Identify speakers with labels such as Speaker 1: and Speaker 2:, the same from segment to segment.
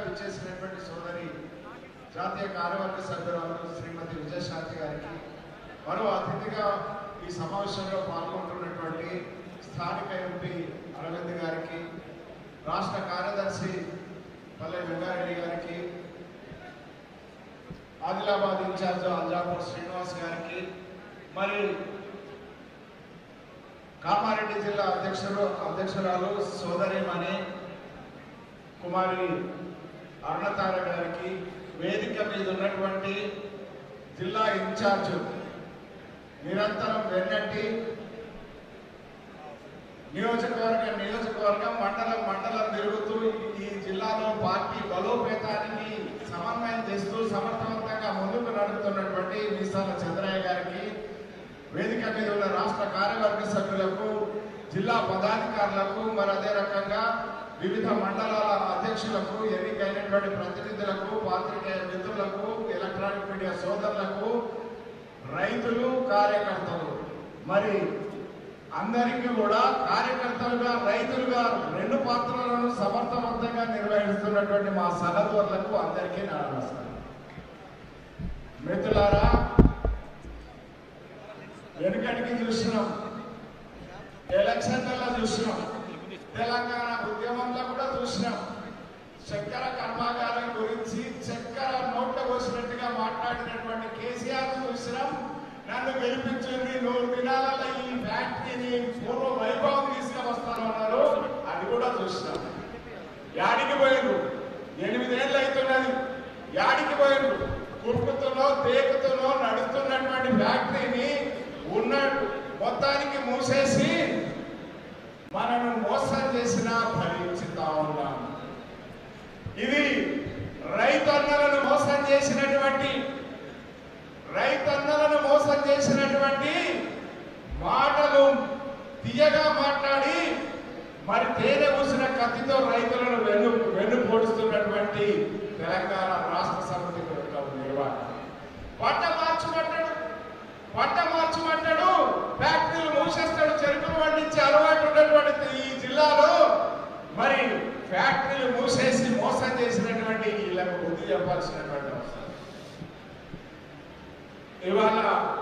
Speaker 1: విచ్చేసినటువంటి సోదరి జాతీయ కార్యవర్గ సభ్యురాలు శ్రీమతి విజయశాంతి గారికి మరో అతిథిగా ఈ సమావేశంలో పాల్గొంటున్నటువంటి స్థానిక ఎంపీ అరవింద్ గారికి రాష్ట్ర కార్యదర్శి పల్లె వెంగారెడ్డి గారికి ఆదిలాబాద్ ఇన్ఛార్జ్ అల్జాపూర్ శ్రీనివాస్ గారికి మరి కామారెడ్డి జిల్లా అధ్యక్షుడు అధ్యక్షురాలు సోదరిమణి కుమారి అరుణతార గారికి వేదిక మీద ఉన్నటువంటి జిల్లా ఇన్ఛార్జ్ నిరంతరం వెన్నట్టి నియోజకవర్గ నియోజకవర్గం మండలం మండలం తిరుగుతూ ఈ జిల్లాలో పార్టీ బలోపేతానికి సమన్వయం చేస్తూ సమర్థవంతంగా ముందుకు నడుపుతున్నటువంటి మీసాల చంద్రయ్య గారికి వేదిక మీద ఉన్న రాష్ట్ర కార్యవర్గ సభ్యులకు జిల్లా పదాధికారులకు మరి అదే రకంగా వివిధ మండలాల అధ్యక్షులకు ఎన్నికైనటువంటి ప్రతినిధులకు పాత్రికేయ మిత్రులకు ఎలక్ట్రానిక్ మీడియా సోదరులకు రైతులు కార్యకర్తలు మరి అందరికీ కూడా కార్యకర్తలుగా రైతులుగా రెండు పాత్రలను సమర్థవంతంగా నిర్వహిస్తున్నటువంటి మా సహోదరులకు అందరికీ నా నమస్కారం మిత్రులారా వెనుకటికి చూసినాం ఎలక్షన్లలో చూసినాం తెలంగాణ ఉద్యమంలో కూడా చూసినాం చక్కెర కర్మాగారం గురించి చక్కెర నోట్ల పోసినట్టుగా మాట్లాడినటువంటి కేసీఆర్ చూసినాం నన్ను గెలిపించింది నూరు దినాలలో ఈ ఫ్యాక్టరీని పూర్వ వైభవం తీసుకువస్తాను అన్నారు అది కూడా చూసినాం యాడికి పోయిండ్రు ఎనిమిదేళ్ళు అవుతున్నది యాడికి పోయిండ్రు కురుకుతునో తేకుతునో నడుస్తున్నటువంటి ఫ్యాక్టరీని ఉన్న మొత్తానికి మూసేసి మనను మోసం చేసినా భరించుతా ఉన్నాం ఇది రైతన్నలను మోసం చేసినటువంటి రైతన్నలను మోసం చేసినటువంటి మాటలు తీయగా మాట్లాడి మరి తేనె పూసిన కత్తితో రైతులను వెన్ను వెన్ను పొడుస్తున్నటువంటి తెలంగాణ రాష్ట్ర సమితి యొక్క నిర్వహణ పంట మార్చమంటాడు పంట మార్చమంటాడు ఫ్యాక్టరీలు మూసేస్తాడు చెరుకులు పండించే అలవాటు ఉన్నటువంటి ఈ జిల్లాలో మరి ఫ్యాక్టరీలు మూసేసి మోసం చేసినటువంటి వీళ్ళకు బుద్ధి చెప్పాల్సినటువంటి అవసరం ఇవాళ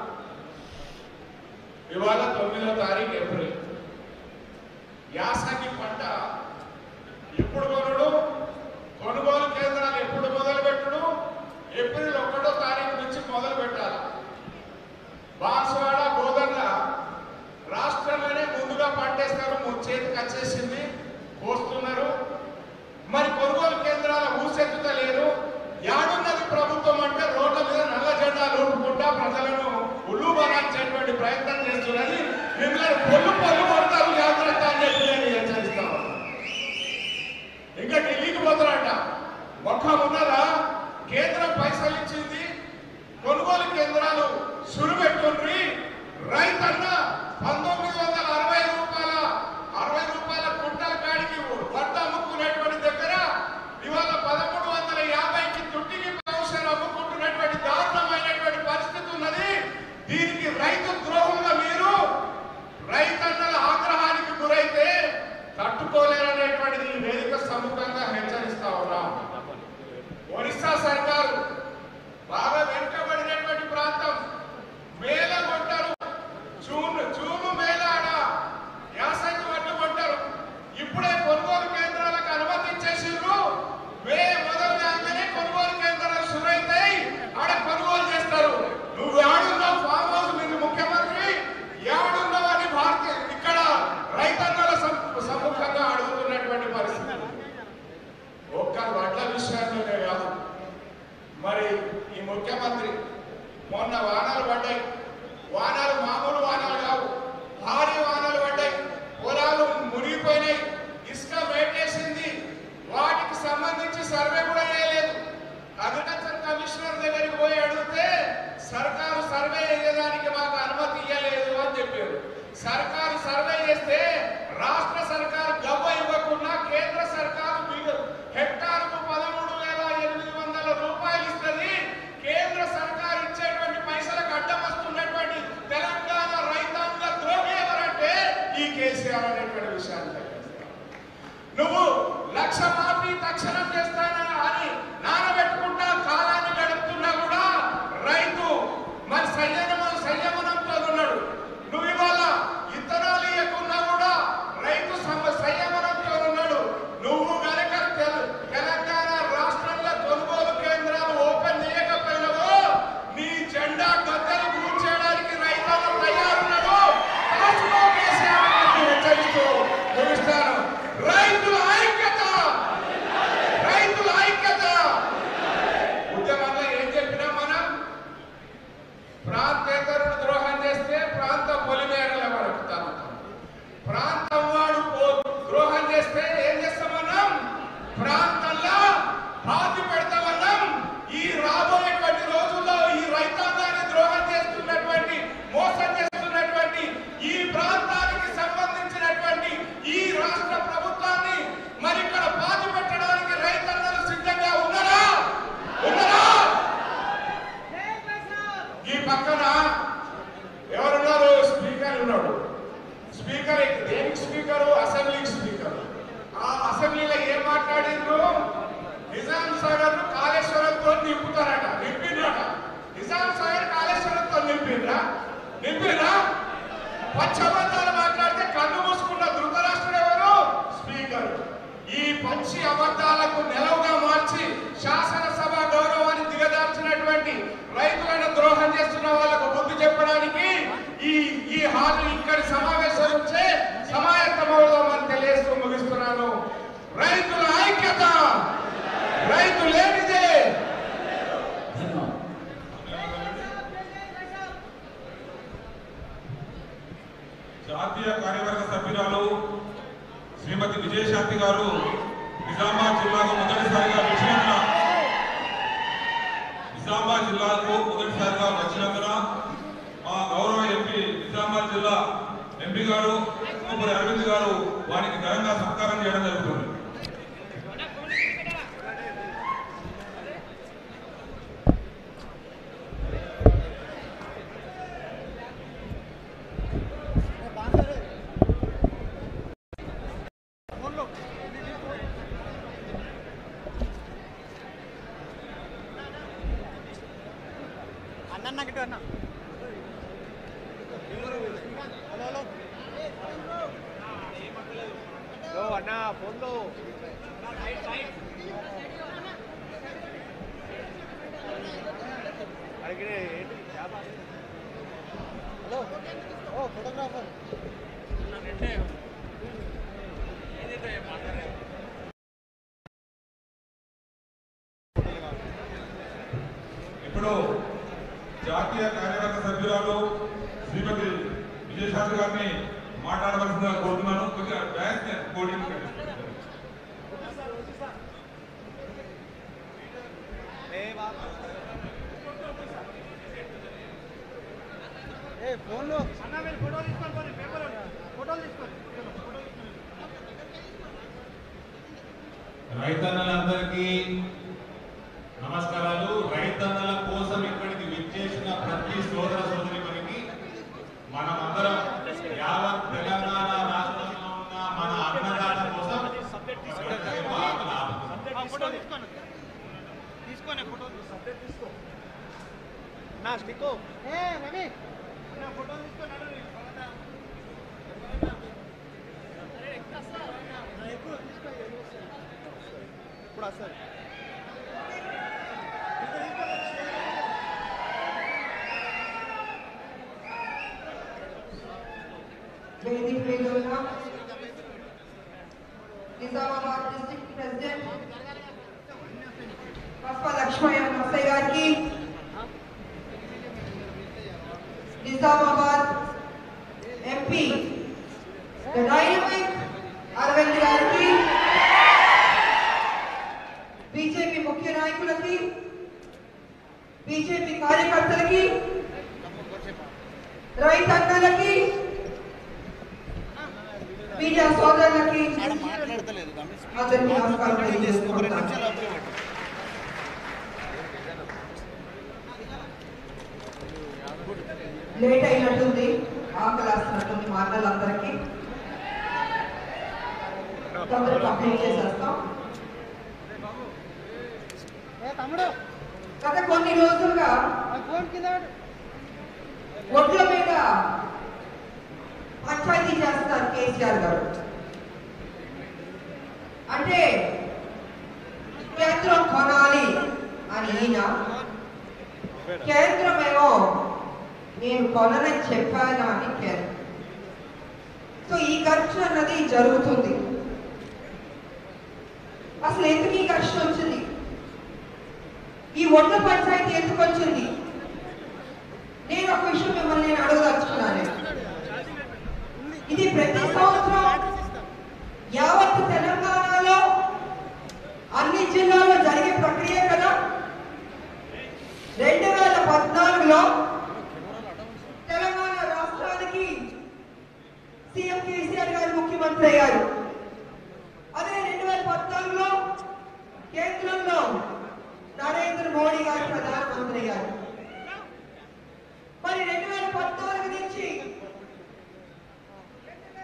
Speaker 1: ఇవాళ తొమ్మిదో తారీఖు ఏప్రిల్ యాసంగి పంట ఎప్పుడు కొనుడు కొనుగోలు కేంద్రాలు ఎప్పుడు మొదలు పెట్టుడు ఏప్రిల్ ఒకటో తారీఖు నుంచి మొదలు పెట్టాలి బాన్సువాడ గోదర్ల రాష్ట్రంలోనే ముందుగా పంటేస్తారు మూడు చేతికి వచ్చేసింది కోస్తున్నారు మరి కొనుగోలు కేంద్రాల ఊసెత్తుతలేరు యాడున్నది ప్రభుత్వం అంటే రోడ్ల మీద నల్ల జెండాలు ఊపుకుంటా ప్రజలను ఉల్లు బలాల్చేటువంటి ప్రయత్నం చేస్తున్నది మిమ్మల్ని పొల్లు పొల్లు కొడతారు జాగ్రత్త అని చెప్పి నేను హెచ్చరిస్తా ఉన్నాను. ఇంకా ఢిల్లీకి పోతారంట ఒక్క ఉన్నదా కేంద్రం పైసలు ఇచ్చింది కొనుగోలు కేంద్రాలు సురుపెట్టుండ్రి రైతన్న పంతొమ్మిది వందల అరవై రూపాయల అరవై రూపాయల కుంటల కాడికి వడ్డ అమ్ముకునేటువంటి దగ్గర ఇవాళ పదమూడు వందల యాభైకి తుట్టికి పౌషాలు అమ్ముకుంటున్నటువంటి దారుణమైనటువంటి పరిస్థితి ఉన్నది దీనికి రైతు ద్రోహంగా మీరు రైతన్నల ఆగ్రహానికి గురైతే తట్టుకోలేరనేటువంటిది ఈ వేదిక సముఖంగా హెచ్చరిస్తా ఉన్నాం ఒరిస్సా సర్కారు బాగా వెనుకబడినటువంటి ప్రాంతం మేల కొంటారు జూన్ జూన్ మేల ఆడ యాసంగి వడ్లు కొంటారు ఇప్పుడే కొనుగోలు కేంద్రాలకు అనుమతించేసిండ్రు మే మొదలు కాగానే కొనుగోలు కేంద్రాలు సురైతాయి ఆడ కొనుగోలు చేస్తారు నువ్వు ఆడున్నావు ఫామ్ హౌస్ మీరు ముఖ్యమంత్రి ఏడున్నావు అని భారతీయ ఇక్కడ రైతన్నల సమ్- సమ్ముఖంగా అడుగుతున్నటువంటి పరిస్థితి ఒక్క వడ్ల విషయాల్లోనే కాదు మరి ఈ ముఖ్యమంత్రి మొన్న వానలు పడ్డాయి వానలు మామూలు వానలు కావు భారీ వానలు పడ్డాయి పొలాలు మునిగిపోయినాయి ఇసుక వేటేసింది వాటికి సంబంధించి సర్వే కూడా చేయలేదు అగ్రికల్చర్ కమిషనర్ దగ్గరికి పోయి అడిగితే సర్కారు సర్వే చేయడానికి మాకు అనుమతి ఇవ్వలేదు అని చెప్పారు సర్కారు సర్వే చేస్తే రాష్ట్ర సర్కారు గవ్వ ఇవ్వకుండా కేంద్ర సర్కారు బిల్లు హెక్టార్కు పదమూడు వేల ఎనిమిది వందల రూపాయలు ఇస్తుంది కేంద్ర సర్కారు ఇచ్చేటువంటి పైసలకు అడ్డం వస్తున్నటువంటి తెలంగాణ రైతాంగ ద్రోహి ఎవరంటే ఈ కేసీఆర్ అనేటువంటి విషయాన్ని తెలియజేస్తాను. నువ్వు లక్ష మాఫీ తక్షణం చేస్తానని అని స్పీకర్ దేనికి స్పీకరు అసెంబ్లీకి స్పీకర్ ఆ అసెంబ్లీలో ఏం మాట్లాడిండ్రు నిజాం సాగర్ ను కాళేశ్వరంతో నింపుతారట నింపినట నిజాం సాగర్ కాళేశ్వరంతో నింపిండ్రా నింపినా పచ్చబద్ధాలు మాట్లాడితే కన్ను మూసుకున్న ధృతరాష్ట్రుడు ఎవరు స్పీకర్ ఈ పచ్చి అబద్ధాలకు నెలవుగా మార్చి శాసనసభ గౌరవాన్ని దిగదార్చినటువంటి రైతులను ద్రోహం చేస్తున్న వాళ్ళకు బుద్ధి చెప్పడానికి ఈ ఈ హాలు ఇక్కడి సమావేశం నుంచే సమాయత్తమవుదామని తెలియజేస్తూ ముగిస్తున్నాను రైతుల ఐక్యత రైతు లేనిదే
Speaker 2: జాతీయ కార్యవర్గ సభ్యురాలు శ్రీమతి విజయశాంతి గారు నిజామాబాద్ జిల్లాకు మొదటిసారిగా వచ్చినందున నిజామాబాద్ జిల్లాకు మొదటిసారిగా వచ్చినందున మా గౌరవ ఎంపీ నిజామాబాద్ జిల్లా ఎంపీ గారు ఉపరి అరవింద్ గారు వారికి ఘనంగా సత్కారం చేయడం జరుగుతుంది
Speaker 3: అన్న నాకు అన్న హలో హలో హలో అన్న ఫోన్లో అడిగితే ఏంటి హలో ఓ ఫోటోగ్రాఫర్
Speaker 2: ఇప్పుడు జాతీయ కార్యవర్గ సభ్యురాలు శ్రీమతి విజయశాంతి గారిని మాట్లాడవలసిందిగా కోరుతున్నాను కొద్దిగా బ్యాక్ కోడింగ్
Speaker 3: ఏ బాబా ఏ ఫోన్లో అన్న మీరు ఫోటోలు తీసుకోండి పేపర్ ఫోటోలు తీసుకోండి
Speaker 4: రైతన్నలందరికీ నమస్కారాలు రైతన్నల కోసం ఇక్కడికి విచ్చేసిన ప్రతి సోదర సోదరి మనకి మనమందరం యావత్ తెలంగాణ రాష్ట్రంలో ఉన్న మన అన్నదాత కోసం ఒక గంట సేపు ఆకలి ఆపుతున్నాం.
Speaker 3: ఫోటో తీసుకోండి తీసుకోండి ఫోటో సబ్జెక్ట్ తీసుకో నా స్టిక్ ఏ రవి నా ఫోటో తీసుకోండి అడుగు ఇప్పుడు వస్తుంది
Speaker 5: వేదిక మీద ఉన్న నిజామాబాద్ డిస్ట్రిక్ట్ ప్రెసిడెంట్ బస్వ లక్ష్మయ్య నర్సయ్య గారికి నిజామాబాద్ ఎంపీ డైనమిక్ అరవింద్ గారికి బీజేపీ ముఖ్య నాయకులకి బీజేపీ కార్యకర్తలకి రైతన్నలకి మీడియా సోదరులకి
Speaker 3: మాట్లాడతలేదు
Speaker 5: అందరికీ నమస్కారం తెలియజేసుకుంటున్నాను. లేట్ అయినట్టుంది ఆకలిస్తున్నట్టుంది మా అన్నలందరికీ తొందరగా కంప్లీట్ చేసేస్తాం
Speaker 3: ఏ తమ్ముడు
Speaker 5: గత కొన్ని రోజులుగా
Speaker 3: ఆ ఫోన్ కింద పెట్టు.
Speaker 5: ఒడ్ల మీద పంచాయతీ చేస్తున్నారు కేసీఆర్ గారు అంటే కేంద్రం కొనాలి అని ఈయన కేంద్రమేమో నేను కొననని చెప్పాను అని కేంద్రం సో ఈ ఘర్షణ అన్నది జరుగుతుంది అసలు ఎందుకు ఈ ఘర్షణ వచ్చింది ఈ ఒడ్ల పంచాయతీ ఎందుకు వచ్చింది నేను ఒక విషయం మిమ్మల్ని నేను అడగదలుచుకున్నాను ఇది ప్రతి సంవత్సరం యావత్ తెలంగాణలో అన్ని జిల్లాల్లో జరిగే ప్రక్రియ కదా రెండు వేల పద్నాలుగులో తెలంగాణ రాష్ట్రానికి సీఎం కేసీఆర్ గారు ముఖ్యమంత్రి అయ్యారు అదే రెండు వేల పద్నాలుగులో కేంద్రంలో నరేంద్ర మోడీ గారు ప్రధానమంత్రి అయ్యారు మరి రెండు వేల పద్నాలుగు నుంచి రెండు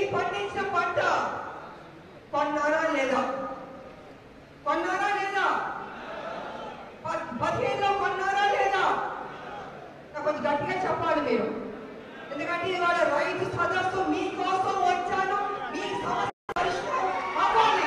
Speaker 5: పండించిన పంట కొన్నారా లేదా కొన్నారా లేదా ప- పదిహేనులో కొన్నారా లేదా నాకు కొంచెం గట్టిగా చెప్పాలి మీరు ఎందుకంటే ఇవాళ రైతు సదస్సు మీకోసం వచ్చాను మీ సమస్య పరిష్కారం అవ్వాలి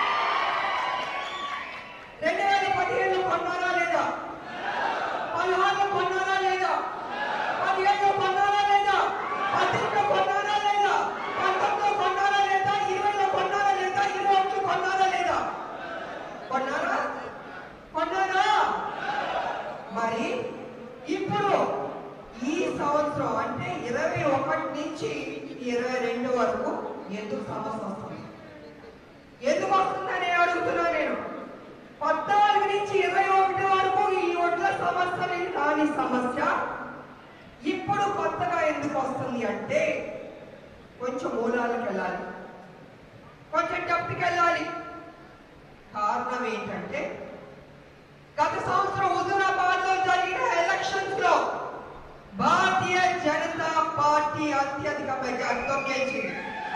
Speaker 5: రెండు వేల పదిహేనులో కొన్నారా లేదా పదహారులో కొన్నారా లేదా పదిహేడులో కొన్నారా లేదా పద్దెనిమిదిలో కొన్నారా లేదా పంతొమ్మిదిలో కొన్నారా లేదా ఇరవైలో కొన్నారా లేదా ఇరవై ఒకటిలో కొన్నారా లేదా కొన్నారా కొన్నారా మరి ఇప్పుడు ఈ సంవత్సరం అంటే ఇరవై ఒకటి నుంచి ఇరవై రెండు వరకు ఎందుకు సమస్య వస్తుంది ఎందుకు వస్తుందని అడుగుతున్నా నేను పద్నాలుగు నుంచి ఇరవై ఒకటి వరకు ఈ ఒడ్ల సమస్య రాని సమస్య ఇప్పుడు కొత్తగా ఎందుకు వస్తుంది అంటే కొంచెం మూలాలకు వెళ్ళాలి కొంచెం డెప్త్కి వెళ్ళాలి కారణం ఏంటంటే గత సంవత్సరం హుజూరాబాద్ లో జరిగిన ఎలక్షన్స్ లో భారతీయ జనతా పార్టీ అత్యధిక మెజార్టీతో గెలిచింది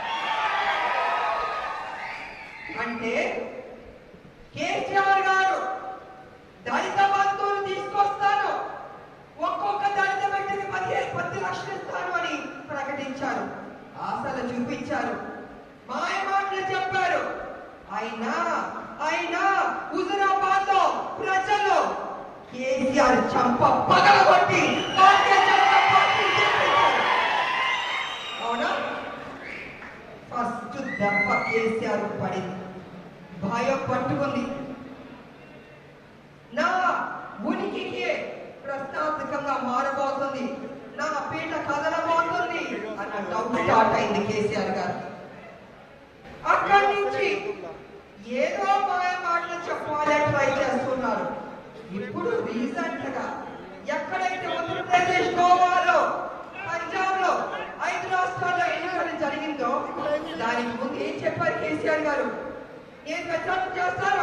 Speaker 5: అంటే కేసీఆర్ గారు దళిత బంధువులు తీసుకొస్తాను ఒక్కొక్క దళిత బిడ్డకి పదిహేను పది లక్షలు ఇస్తాను అని ప్రకటించారు ఆశలు చూపించారు మాయ మాటలు చెప్పారు అయినా అయినా హుజురాబాద్ లో ప్రజలు కేసీఆర్ చంప పగలగొట్టి భారతీయ జనతా పార్టీ గెలిపించారు. అవునా ఫస్ట్ దెబ్బ కేసీఆర్ పడింది భయం పట్టుకుంది నా ఉనికికి ప్రశ్నార్థకంగా మారబోతుంది నా పీట కదలబోతుంది అన్న డౌట్ స్టార్ట్ అయింది కేసీఆర్ గారు అక్కడి నుంచి ఏదో మాయ మాటలు చెప్పాలని ట్రై చేస్తున్నారు ఇప్పుడు రీసెంట్ గా ఎక్కడైతే ఉత్తరప్రదేశ్ గోవాలో పంజాబ్ లో ఐదు రాష్ట్రాల్లో ఎన్నికలు జరిగిందో దానికి ముందు ఏం చెప్పారు కేసీఆర్ గారు నేను ప్రచారం చేస్తాను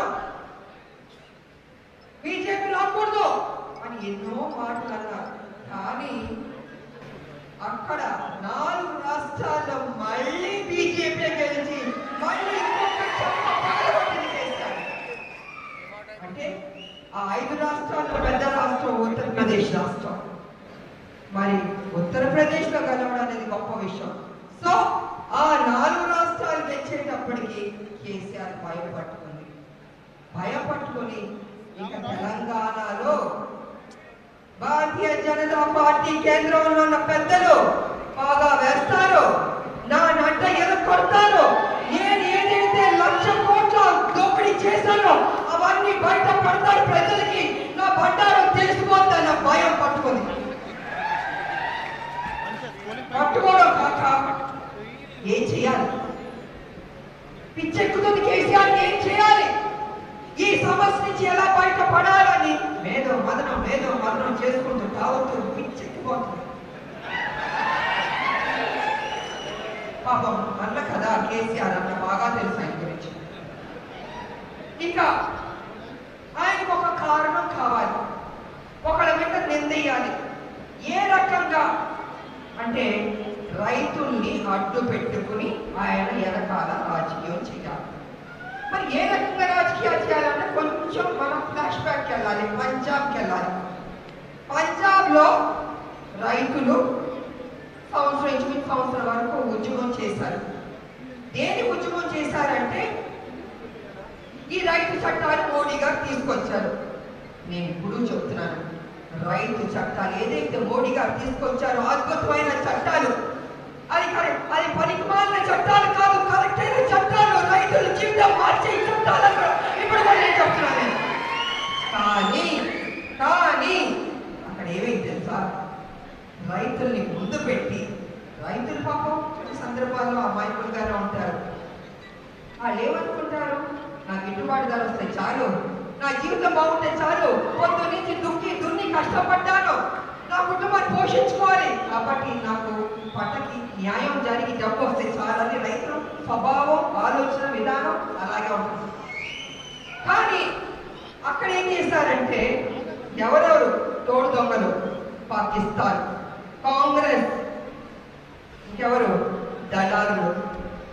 Speaker 5: బీజేపీ రాకూడదు అని ఎన్నో మాటలు అన్నారు కానీ అక్కడ నాలుగు రాష్ట్రాల్లో మళ్ళీ బీజేపీ గెలిచి మళ్ళీ ఇంకొక చెంప పగలగొట్టింది కేసీఆర్. అంటే ఆ ఐదు రాష్ట్రాల్లో పెద్ద రాష్ట్రం ఉత్తరప్రదేశ్ రాష్ట్రం మరి ఉత్తరప్రదేశ్ లో గెలవడం అనేది గొప్ప విషయం సో ఆ నాలుగు రాష్ట్రాలు గెలిచేటప్పటికి కేసీఆర్ భయపట్టుకుంది భయపట్టుకుని ఇక తెలంగాణలో భారతీయ జనతా పార్టీ కేంద్రంలో ఉన్న పెద్దలు బాగా వేస్తారు నా నడ్డ ఎదుర్కొడతారు నేను ఏదైతే లక్ష కోట్ల దోపిడీ చేశానో అవన్నీ బయట పడతారు ప్రజలకి నా బండారం తెలిసిపోద్దన్న భయం పట్టుకుంది పట్టుకోవడం కాక ఏం చేయాలి పిచ్చెక్కుతుంది కేసీఆర్ ఏం చేయాలి ఈ సమస్య నుంచి ఎలా బయటపడాలని మేధో మదనం మేధో మదనం చేసుకుంటూ కావద్దు పిచ్చెక్కిపోతుంది పాపం అన్న కదా కేసీఆర్ అన్న బాగా తెలుసు ఆయన గురించి ఇంకా ఆయనకు ఒక కారణం కావాలి ఒకళ్ళ మీద నిందేయాలి ఏ రకంగా అంటే రైతుల్ని అడ్డు పెట్టుకుని ఆయన వెనకాల రాజకీయం చేయాలి మరి ఏ రకంగా రాజకీయాలు చేయాలంటే కొంచెం మనం ఫ్లాష్ బ్యాక్ వెళ్ళాలి పంజాబ్కి వెళ్ళాలి పంజాబ్లో రైతులు సంవత్సరం ఇంచుమించు సంవత్సరం వరకు ఉద్యమం చేశారు దేని ఉద్యమం చేశారంటే ఈ రైతు చట్టాలు మోడీ గారు తీసుకొచ్చారు నేను ఇప్పుడు చెప్తున్నాను రైతు చట్టాలు ఏదైతే మోడీ గారు తీసుకొచ్చారో అద్భుతమైన చట్టాలు అది కరెక్ట్ అది పనికిమాలిన చట్టాలు కాదు కరెక్ట్ అయిన చట్టాలు రైతుల జీవితం మార్చే ఈ చట్టాలు అక్కడ ఇప్పుడు కూడా నేను చెప్తున్నాను నేను. కానీ కానీ అక్కడ ఏమైంది తెలుసా రైతుల్ని ముందు పెట్టి రైతులు పాపం కొన్ని సందర్భాల్లో అమాయకులుగానే ఉంటారు వాళ్ళు ఏమనుకుంటారు నా గిట్టుబాటు ధర వస్తే చాలు నా జీవితం బాగుంటే చాలు పొద్దు నుంచి దుక్కి దున్ని కష్టపడ్డాను నా కుటుంబాన్ని పోషించుకోవాలి కాబట్టి నాకు పంటకి న్యాయం జరిగి డబ్బు వస్తే చాలని రైతుల స్వభావం ఆలోచన విధానం అలాగే ఉంటుంది కానీ అక్కడ ఏం చేశారంటే ఎవరెవరు తోడు దొంగలు పాకిస్తాన్ కాంగ్రెస్ ఇంకెవరు దళారులు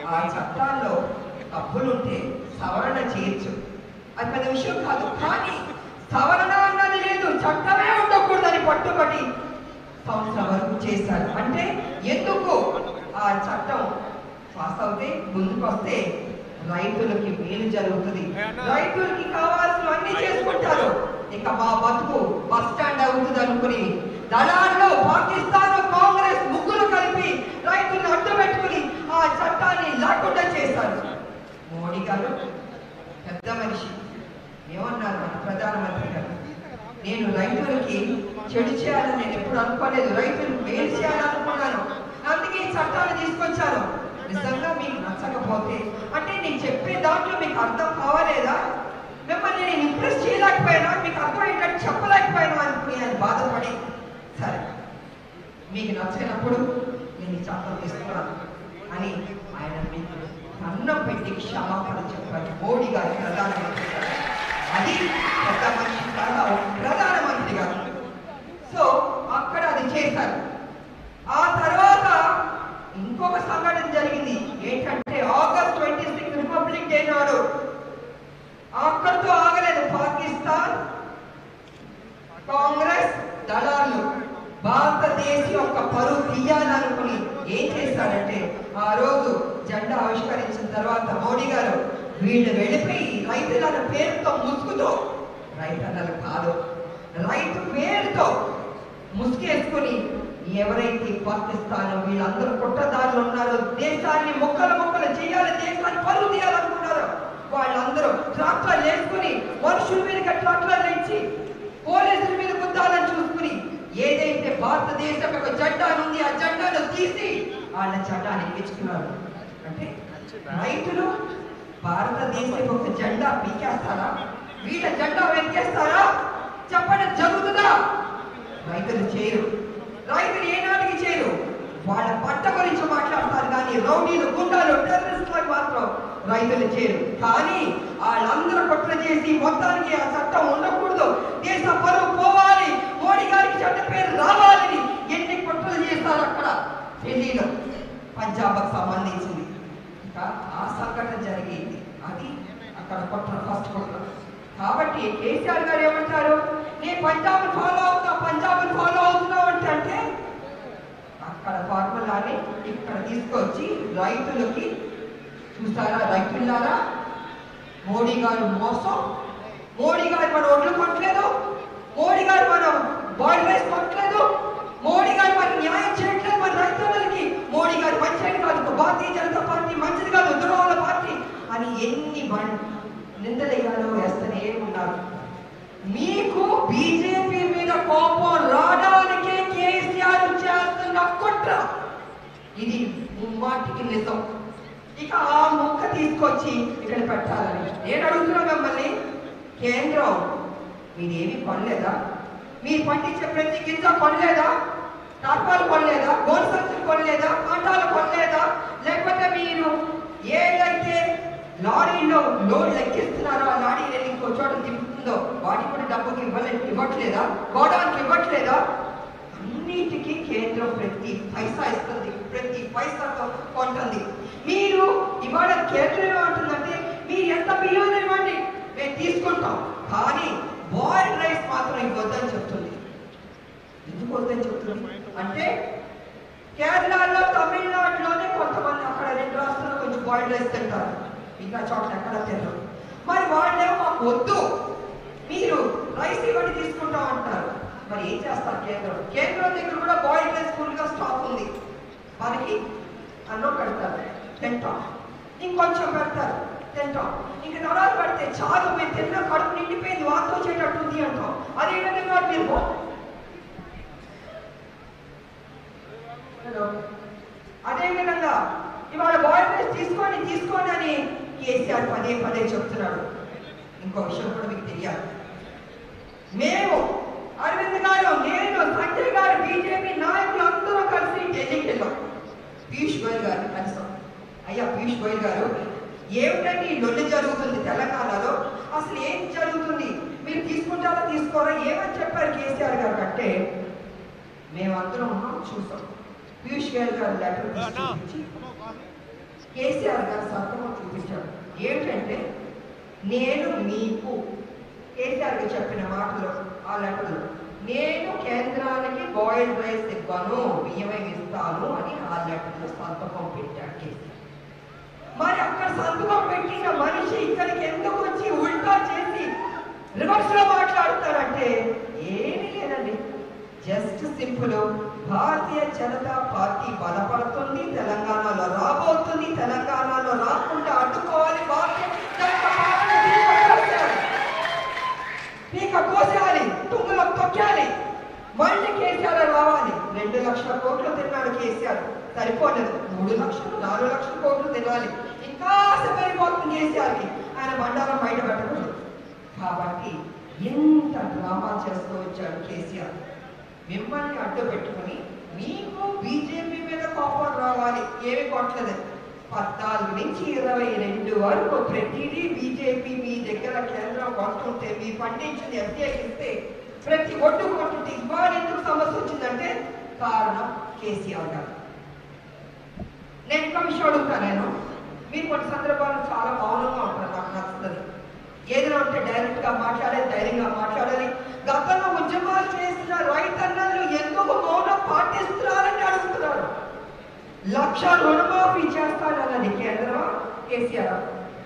Speaker 5: ఆ చట్టాల్లో తప్పులుంటే సవరణ చేయొచ్చు అది పెద్ద విషయం కాదు కానీ సవరణ అన్నది లేదు చట్టమే ఉండకూడదని పట్టుబడి సంవత్సరం వరకు చేశారు అంటే ఎందుకు ఆ చట్టం పాస్ అవుతే ముందుకు వస్తే రైతులకి మేలు జరుగుతుంది రైతులకి కావాల్సిన అన్ని చేసుకుంటారు ఇక మా బతుకు బస్ స్టాండ్ అవుతుంది అనుకుని దళాల్లో పాకిస్తాన్ కాంగ్రెస్ ముగ్గురు కలిపి రైతులను అడ్డు పెట్టుకుని ఆ చట్టాన్ని లేకుండా చేశారు మోడీ గారు పెద్ద మనిషి ఏమన్నారు మన ప్రధానమంత్రి గారు నేను రైతులకి చెడు చేయాలని నేను ఎప్పుడు అనుకోలేదు రైతులకు మేలు చేయాలనుకున్నాను అందుకే ఈ చట్టాలు తీసుకొచ్చాను నిజంగా మీకు నచ్చకపోతే అంటే నేను చెప్పే దాంట్లో మీకు అర్థం కావలేదా మిమ్మల్ని నేను ఇంప్రెస్ చేయలేకపోయినా మీకు అర్థమయ్యేటట్టు చెప్పలేకపోయినా అనుకుని ఆయన బాధపడి సరే మీకు నచ్చినప్పుడు నేను ఈ చట్టం తీసుకున్నాను అని ఆయన మీకు అన్నం పెట్టి క్షమాపణ చెప్పారు మోడీ గారి ప్రధానమంత్రి గారు అది పెద్ద మనిషి కాదు ప్రధానమంత్రి గారు సో అక్కడ అది చేశారు ఆ తర్వాత ఇంకొక సంఘటన జరిగింది ఏంటంటే August twenty six republic day నాడు అక్కడితో ఆగలేదు పాకిస్తాన్ కాంగ్రెస్ దళాలు భారతదేశం యొక్క పరువు తీయాలనుకుని ఏం చేశారంటే ఆ రోజు జెండా ఆవిష్కరించిన తర్వాత మోడీ గారు వీళ్ళు వెళ్ళిపోయి రైతుల పేరుతో ముసుగుతో రైతన్నలు కాదు రైతు పేరుతో ముసుగేసుకుని ఎవరైతే పాకిస్తాన్ వీళ్ళందరూ కుట్రదారులు ఉన్నారో దేశాన్ని మొక్కలు మొక్కలు చేయాలి దేశాన్ని పరువు తీయాలనుకున్నారో వాళ్ళందరూ ట్రాక్టర్లు వేసుకుని మనుషుల మీద ట్రాక్టర్లు ఇచ్చి పోలీసుల మీద గుద్దాలని చూసుకుని ఏదైతే భారతదేశం యొక్క జెండా ఉంది ఆ జెండాను తీసి వాళ్ళ జెండాని ఎక్కించుకున్నారు అంటే రైతులు భారతదేశం యొక్క జెండా పీకేస్తారా వీళ్ళ జెండా వెనకేస్తారా చెప్పడం జరుగుతుందా రైతులు చేయరు రైతులు ఏనాటికి చేయరు వాళ్ళ పంట గురించి మాట్లాడతారు కానీ రౌడీలు గుండాలు టెర్రరిస్టులకు మాత్రం రైతులు చేయరు కానీ వాళ్ళందరూ కుట్ర చేసి మొత్తానికి ఆ చట్టం ఉండకూడదు దేశ పరువు పోవాలి మోడీ గారికి చెడ్డ పేరు రావాలని ఎన్ని కుట్రలు చేస్తారు అక్కడ ఢిల్లీలో పంజాబ్కి సంబంధించింది ఇంకా ఆ సంఘటన జరిగింది అది అక్కడ కుట్ర ఫస్ట్ కుట్ర కాబట్టి కేసీఆర్ గారు ఏమంటారు నీ పంజాబ్ ఫాలో అవుతా పంజాబ్ ఫాలో అవుతున్నావు అంటే అంటే అక్కడ ఫార్ములాని ఇక్కడ తీసుకొచ్చి రైతులకి చూసారా రైతులారా మోడీ గారు మోసం మోడీ గారు మన ఒడ్లు కొట్టలేదు మోడీ గారు మన బాయిల్ రైస్ కొట్టలేదు మోడీ గారు మన న్యాయం చేయట్లేదు మన రైతులకి మోడీ గారు మంచిది కాదు భారతీయ జనతా పార్టీ మంచిది కాదు దురవల పార్టీ అని ఎన్ని మన నిందలేయాలో వేస్తూనే ఉన్నారు మీకు బీజేపీ మీద కోపం రావడానికే కేసీఆర్ చేస్తున్న కుట్ర ఇది ముమ్మాటికి నిజం ఇక ఆ ముక్క తీసుకొచ్చి ఇక్కడ పెట్టాలని నేను అడుగుతున్నా మిమ్మల్ని కేంద్రం మీరేమి కొనలేదా మీరు పండించే ప్రతి గింజ కొనలేదా టార్పాలు కొనలేదా గోల్ సంచులు కొనలేదా కాంటాలు కొనలేదా లేకపోతే మీరు ఏదైతే లారీలో లోడ్ లెక్కిస్తున్నారో ఆ లారీ వెళ్ళి ఇంకో చోట దింపుతుందో వాటికి కూడా డబ్బుకి ఇవ్వలే ఇవ్వట్లేదా గోడౌన్కి ఇవ్వట్లేదా అన్నిటికీ కేంద్రం ప్రతి పైసా ఇస్తుంది ప్రతి పైసాతో కొంటుంది మీరు ఇవాళ కేంద్రం ఏమంటుందంటే మీరు ఎంత బియ్యం ఇవ్వండి మేము తీసుకుంటాం కానీ బాయిల్డ్ రైస్ మాత్రం ఇవ్వద్దని చెప్తుంది ఎందుకు వద్దని చెప్తుంది అంటే కేరళలో తమిళనాడులోనే కొంతమంది అక్కడ రెండు రాష్ట్రాల్లో కొంచెం బాయిల్డ్ రైస్ తింటారు ఇంకా చోట్ల ఎక్కడ తినరు మరి వాళ్ళేమో మాకు వద్దు మీరు రైస్ ఇవ్వండి తీసుకుంటాం అంటారు మరి ఏం చేస్తారు కేంద్రం కేంద్రం దగ్గర కూడా బాయిల్డ్ రైస్ ఫుల్గా స్టాక్ ఉంది మనకి అన్నం పెడతారు తింటాం ఇంకొంచెం పెడతారు తింటాం ఇంక నరాలు పెడితే చాలు మేము తిన్న కడుపు నిండిపోయింది వాంతి వచ్చేటట్టు ఉంది అంటాం అదే విధంగా మీరు హలో అదే విధంగా ఇవాళ బాయిల్ రైస్ తీసుకోండి తీసుకోండి అని కేసీఆర్ పదే పదే చెప్తున్నాడు ఇంకో విషయం కూడా మీకు తెలియాలి మేము అరవింద్ గారు నేను సంజయ్ గారు బీజేపీ నాయకులు అందరూ కలిసి ఢిల్లీకి వెళ్ళాం పీయూష్ గోయల్ గారిని కలిసాం అయ్యా పీయూష్ గోయల్ గారు ఏమిటండి ఈ లొల్లి జరుగుతుంది తెలంగాణలో అసలు ఏం జరుగుతుంది మీరు తీసుకుంటారా తీసుకోరా ఏమని చెప్పారు కేసీఆర్ గారు అంటే మేమందరం ఉన్నాం చూసాం పీయూష్ గోయల్ గారు లెటర్ తీసుకొచ్చి కేసీఆర్ గారు సంతకం చూపించాడు ఏమిటంటే నేను మీకు కేసీఆర్ గారు చెప్పిన మాటలు ఆ లెటర్లో నేను కేంద్రానికి బాయిల్డ్ రైస్ ఇవ్వను బియ్యమే ఇస్తాను అని ఆ లెటర్లో సంతకం పెట్టాడు కేసీఆర్ మరి అక్కడ సంతకం పెట్టిన మనిషి ఇక్కడికి ఎందుకు వచ్చి ఉల్టా చేసి రివర్స్ లో మాట్లాడతారంటే ఏమీ లేదండి జస్ట్ సింపుల్ భారతీయ జనతా పార్టీ బలపడుతుంది తెలంగాణలో రాబోతుంది తెలంగాణలో రాకుండా అడ్డుకోవాలి భారతీయ జనతా పార్టీని తీసుకొచ్చేయాలి. పీక కోసేయాలి తుంగలో తొక్కాలి మళ్ళీ కేసీఆర్ రావాలి రెండు లక్షల కోట్లు తిన్నాడు కేసీఆర్ సరిపోలేదు మూడు లక్షలు నాలుగు లక్షల కోట్లు తినాలి ఇంకా సరిపోతుంది కేసీఆర్కి ఆయన మండలం బయట పెట్టకూడదు కాబట్టి ఎంత డ్రామా చేస్తూ వచ్చాడు కేసీఆర్ మిమ్మల్ని అడ్డు పెట్టుకుని మీకు బీజేపీ మీద కోపం రావాలి ఏమి కొట్టలేదు పద్నాలుగు నుంచి ఇరవై రెండు వరకు ప్రతిదీ బీజేపీ మీ దగ్గర కేంద్రం కొంటుంటే మీ పండించింది ఎఫ్డీఐ ఇస్తే ప్రతి ఒడ్డు కొంటుంటే ఇవాళ ఎందుకు సమస్య వచ్చిందంటే కారణం కేసీఆర్ గారు నేను ఇంకా విషయం అడుగుతా నేను మీరు కొన్ని సందర్భాల్లో చాలా మౌనంగా ఉంటారు నాకు నచ్చుతుంది ఏదైనా ఉంటే డైరెక్ట్ గా మాట్లాడాలి ధైర్యంగా మాట్లాడాలి గతంలో ఉద్యమాలు చేసిన రైతన్నలు ఎందుకు మౌనం పాటిస్తున్నారని అడుగుతున్నారు లక్ష రుణమాఫీ చేస్తానన్నది కేంద్రమా కేసీఆర్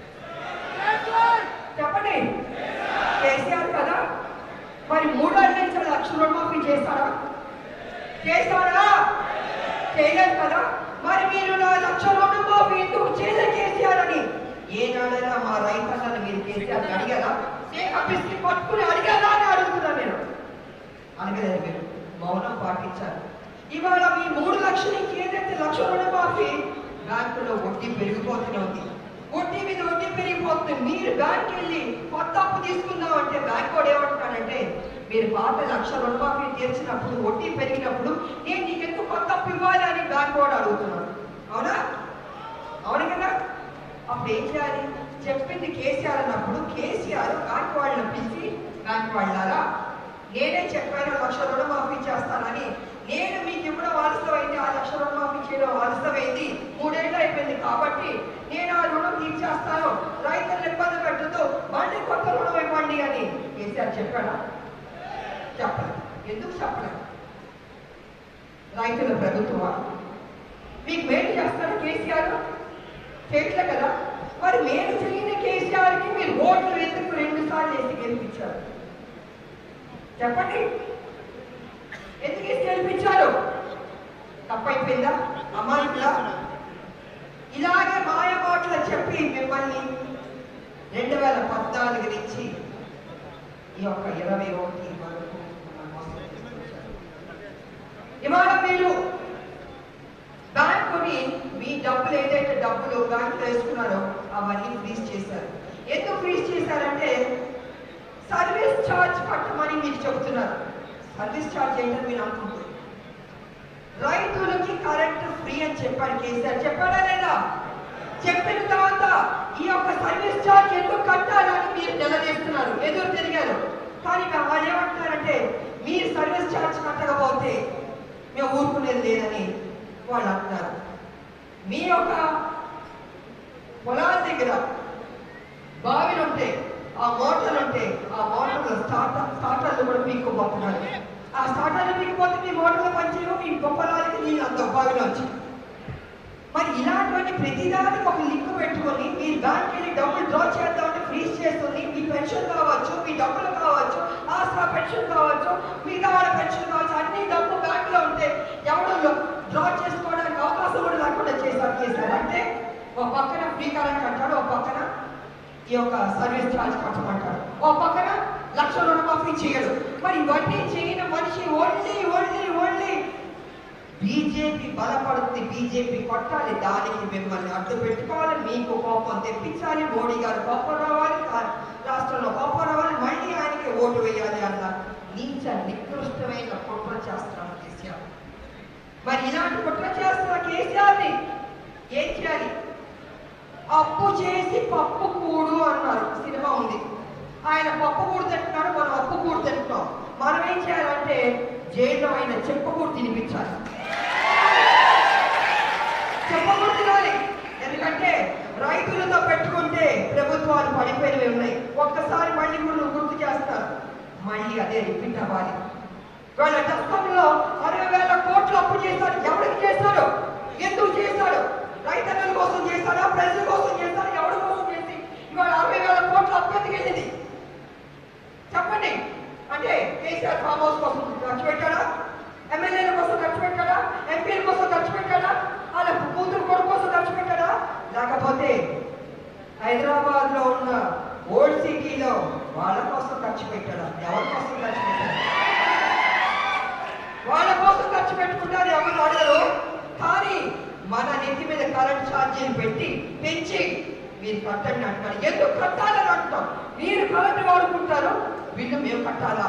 Speaker 5: చెప్పండి కేసీఆర్ కదా మరి మూడేళ్ళ నుంచి లక్ష రుణమాఫీ చేస్తారా చేస్తారా చేయలేదు కదా మరి మీరు నా లక్ష రుణమాఫీ ఎందుకు చేయలేదు కేసీఆర్ అని ఏనాడైనా మా రైతన్నలు మీరు కేసీఆర్ అడిగారా బిస్కి పట్టుకుని అడిగారా అని అడుగుతున్నా నేను అడగలేదు మీరు మౌనం పాటించారు ఇవాళ మీ మూడు లక్షలకి ఏదైతే లక్ష రుణమాఫీ బ్యాంకులో వడ్డీ పెరిగిపోతూనే ఉంది వడ్డీ మీద వడ్డీ పెరిగిపోతుంది మీరు బ్యాంక్ వెళ్ళి కొత్త అప్పు తీసుకుందాం అంటే బ్యాంక్ వాడు ఏమంటున్నాడంటే మీరు పాత లక్ష రుణమాఫీ తీర్చినప్పుడు వడ్డీ పెరిగినప్పుడు నేను నీకు ఎందుకు కొత్త అప్పు ఇవ్వాలి అని బ్యాంక్ వాడు అడుగుతున్నాడు అవునా అవును కదా అప్పుడు ఏం చేయాలి చెప్పింది కేసీఆర్ అన్నప్పుడు కేసీఆర్ బ్యాంక్ వాళ్ళని పిలిచి బ్యాంక్ వాళ్ళారా నేనే చెప్పాను లక్ష రుణమాఫీ చేస్తానని నేను మీకు ఇవ్వడం ఆలస్యమైంది ఆ లక్ష రుణమాఫీ చేయడం ఆలస్యమైంది మూడేళ్ళు అయిపోయింది కాబట్టి నేను ఆ రుణం తీర్చేస్తాను రైతులను ఇబ్బంది పెట్టదు మళ్ళీ కొత్త రుణం ఇవ్వండి అని కేసీఆర్ చెప్పాడా చెప్పలేదు ఎందుకు చెప్పలేదు రైతుల ప్రభుత్వం మీకు మేలు చేస్తాడు కేసీఆర్ చేయట్లే కదా మరి మేలు చేయని కేసీఆర్కి మీరు ఓట్లు ఎందుకు రెండు సార్లు వేసి గెలిపించారు చెప్పండి ఎందుకు వేసి గెలిపించారు తప్పైపోయిందా అమాయకులా ఇలాగే మాయ మాటలు చెప్పి మిమ్మల్ని రెండు వేల పద్నాలుగు నుంచి ఈ యొక్క ఇరవై ఒకటి వరకు మిమ్మల్ని మోసం చేసుకొచ్చారు. ఇవాళ మీరు బ్యాంకుని మీ డబ్బులు ఏదైతే డబ్బులు బ్యాంకులో వేసుకున్నారో అవన్నీ ఫ్రీజ్ చేశారు ఎందుకు ఫ్రీజ్ చేశారంటే సర్వీస్ ఛార్జ్ కట్టమని మీకు చెబుతున్నారు సర్వీస్ ఛార్జ్ ఏంటని మీరు అనుకుంటున్నారు రైతులకి కరెంట్ ఫ్రీ అని చెప్పారు కేసీఆర్ చెప్పారా లేదా చెప్పిన తర్వాత ఈ యొక్క సర్వీస్ ఛార్జ్ ఎందుకు కట్టాలని మీరు నిలదీస్తున్నారు ఎదురు తిరిగారు కానీ వాళ్ళు ఏమంటున్నారంటే మీరు సర్వీస్ ఛార్జ్ కట్టకపోతే మేము ఊరుకునేది లేదని వాళ్ళు అంటున్నారు మీ యొక్క పొలాల దగ్గర బావిలు ఉంటే ఆ మోటార్లు ఉంటే ఆ మోటార్లు స్టార్టర్ స్టార్టర్లు కూడా పీక్కుపోతున్నారు ఆ స్టార్టర్లు పీక్కుపోతే మీ మోటార్లు పనిచేయవు మీ పొలాలకి నీళ్ళు అంత బావిలో వచ్చి మరి ఇలాంటివన్నీ ప్రతిదానికి ఒక లింక్ పెట్టుకొని మీరు బ్యాంక్ వెళ్ళి డబ్బులు డ్రా చేద్దామంటే ఫ్రీజ్ చేస్తుంది మీ పెన్షన్ కావచ్చు మీ డబ్బులు కావచ్చు ఆసరా పెన్షన్ కావచ్చు మిగతా వాళ్ళ పెన్షన్ కావచ్చు అన్ని డబ్బు బ్యాంక్ లో ఉంటే ఎవరు డ్రా చేసుకోవడానికి అవకాశం కూడా లేకుండా చేశారు చేశారు అంటే ఒక పక్కన ఫ్రీ కరెంట్ అంటాడు ఒక పక్కన ఈ యొక్క సర్వీస్ ఛార్జ్ కట్టమంటాడు ఒక పక్కన లక్ష రుణమాఫీ చేయడు మరి ఇవన్నీ చేయని మనిషి ఓన్లీ ఓన్లీ ఓన్లీ బీజేపీ బలపడుతుంది బీజేపీ కొట్టాలి దానికి మిమ్మల్ని అడ్డు పెట్టుకోవాలి మీకు కోపం తెప్పించాలి మోడీ గారు కోపం రావాలి కా- రాష్ట్రంలో కోపం రావాలి మళ్ళీ ఆయనకి ఓటు వేయాలి అన్న నీచ నికృష్టమైన కుట్ర చేస్తున్నాం కేసీఆర్ మరి ఇలాంటి కుట్ర చేస్తున్న కేసీఆర్ని ఏం చేయాలి అప్పు చేసి పప్పు కూడు అన్నారు సినిమా ఉంది ఆయన పప్పు కూడు తింటున్నాడు మనం అప్పు కూడు తింటున్నాం మనం ఏం చేయాలంటే జైల్లో ఆయన చెప్పకూడు తినిపించాలి చెప్పకూడదు తినాలి ఎందుకంటే ఎందుకంటే రైతులతో పెట్టుకుంటే ప్రభుత్వాలు పడిపోయినవి ఉన్నాయి ఒక్కసారి మళ్ళీ కూడా గుర్తు చేస్తారు మళ్ళీ అదే రిపీట్ అవ్వాలి వాళ్ళ నష్టంలో అరవై వేల కోట్లు అప్పు చేశాడు ఎవరికి చేశాడు ఎందుకు చేశాడు రైతన్నల కోసం చేశాడా ప్రజల కోసం చేశాడా ఎవరి కోసం చేసి ఇవాళ అరవై వేల కోట్ల అప్పు ఎందుకు వెళ్ళింది చెప్పండి అంటే కేసీఆర్ ఫామ్ హౌస్ కోసం ఖర్చు పెట్టాడా ఎమ్మెల్యేల కోసం ఖర్చు పెట్టాడా ఎంపీల కోసం ఖర్చు పెట్టాడా వాళ్ళ కూతురు కొడుకు కోసం ఖర్చు పెట్టాడా లేకపోతే హైదరాబాద్ లో ఉన్న ఓల్డ్ సిటీలో వాళ్ళ కోసం ఖర్చు పెట్టాడా ఎవరి కోసం ఖర్చు పెట్టాడా వాళ్ళ కోసం ఖర్చు పెట్టుకుంటారు ఎవరు అడగరు కానీ మన నెత్తి మీద కరెంట్ ఛార్జీలు పెట్టి పెంచి మీరు కట్టండి అంటారు ఎందుకు కట్టాలని అంటాం మీరు కరెంట్ వాడుకుంటారు వీళ్ళు మేము కట్టాలా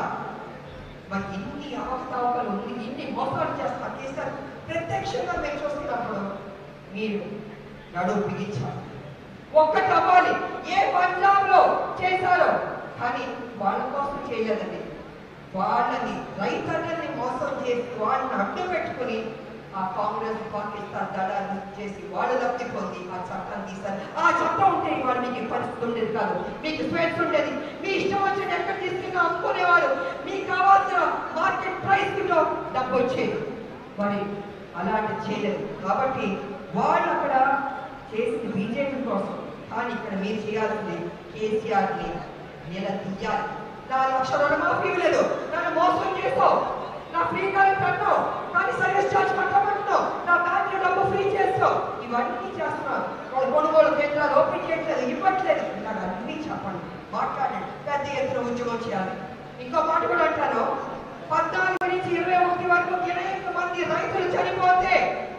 Speaker 5: మరి ఇన్ని అవస్థావకాలు ఉంది ఇన్ని మోసాలు చేస్తా చేస్తారు ప్రత్యక్షంగా మేము చూస్తున్నప్పుడు మీరు నడువు బిగించాలి ఒక్కటి అవ్వాలి ఏ పంజాబ్ లో చేశారో కానీ వాళ్ళ కోసం చేయలేదండి వాళ్ళని రైతన్నల్ని మోసం చేసి వాళ్ళని అడ్డు పెట్టుకుని ఆ కాంగ్రెస్ పాకిస్తాన్ దళాన్ని చేసి వాళ్ళు లబ్ధి పొంది ఆ చట్టాన్ని తీస్తారు ఆ చట్టం ఉంటే ఇవాళ మీకు ఈ పరిస్థితి ఉండేది కాదు మీకు స్వేచ్ఛ ఉండేది మీ ఇష్టం వచ్చిన ఎక్కడ తీసుకుని అమ్ముకునేవారు మీకు కావాల్సిన మార్కెట్ ప్రైస్ కిలో డబ్బు వచ్చేది మరి అలాంటి చేయలేదు కాబట్టి వాళ్ళు అక్కడ చేసింది బీజేపీ కోసం కానీ ఇక్కడ మీరు చేయాల్సింది కేసీఆర్ని నిలదీయాలి నా లక్ష రుణమాఫీ లేదు నన్ను మోసం చేస్తావు నా ఫ్రీ కరెంట్ అంటావు కానీ సర్వీస్ ఛార్జ్ కట్టమంటున్నావు నా బ్యాంక్ డబ్బు ఫ్రీ చేస్తావు ఇవన్నీ చేస్తున్నారు వాళ్ళు కొనుగోలు కేంద్రాలు ఓపెన్ చేయట్లేదు ఇవ్వట్లేదు నాకు అన్నీ చెప్పండి మాట్లాడండి పెద్ద ఎత్తున ఉద్యోగం చేయాలి ఇంకో మాట కూడా అంటాను పద్నాలుగు నుంచి ఇరవై ఒకటి వరకు ఇరవై ఒక్క మంది రైతులు చనిపోతే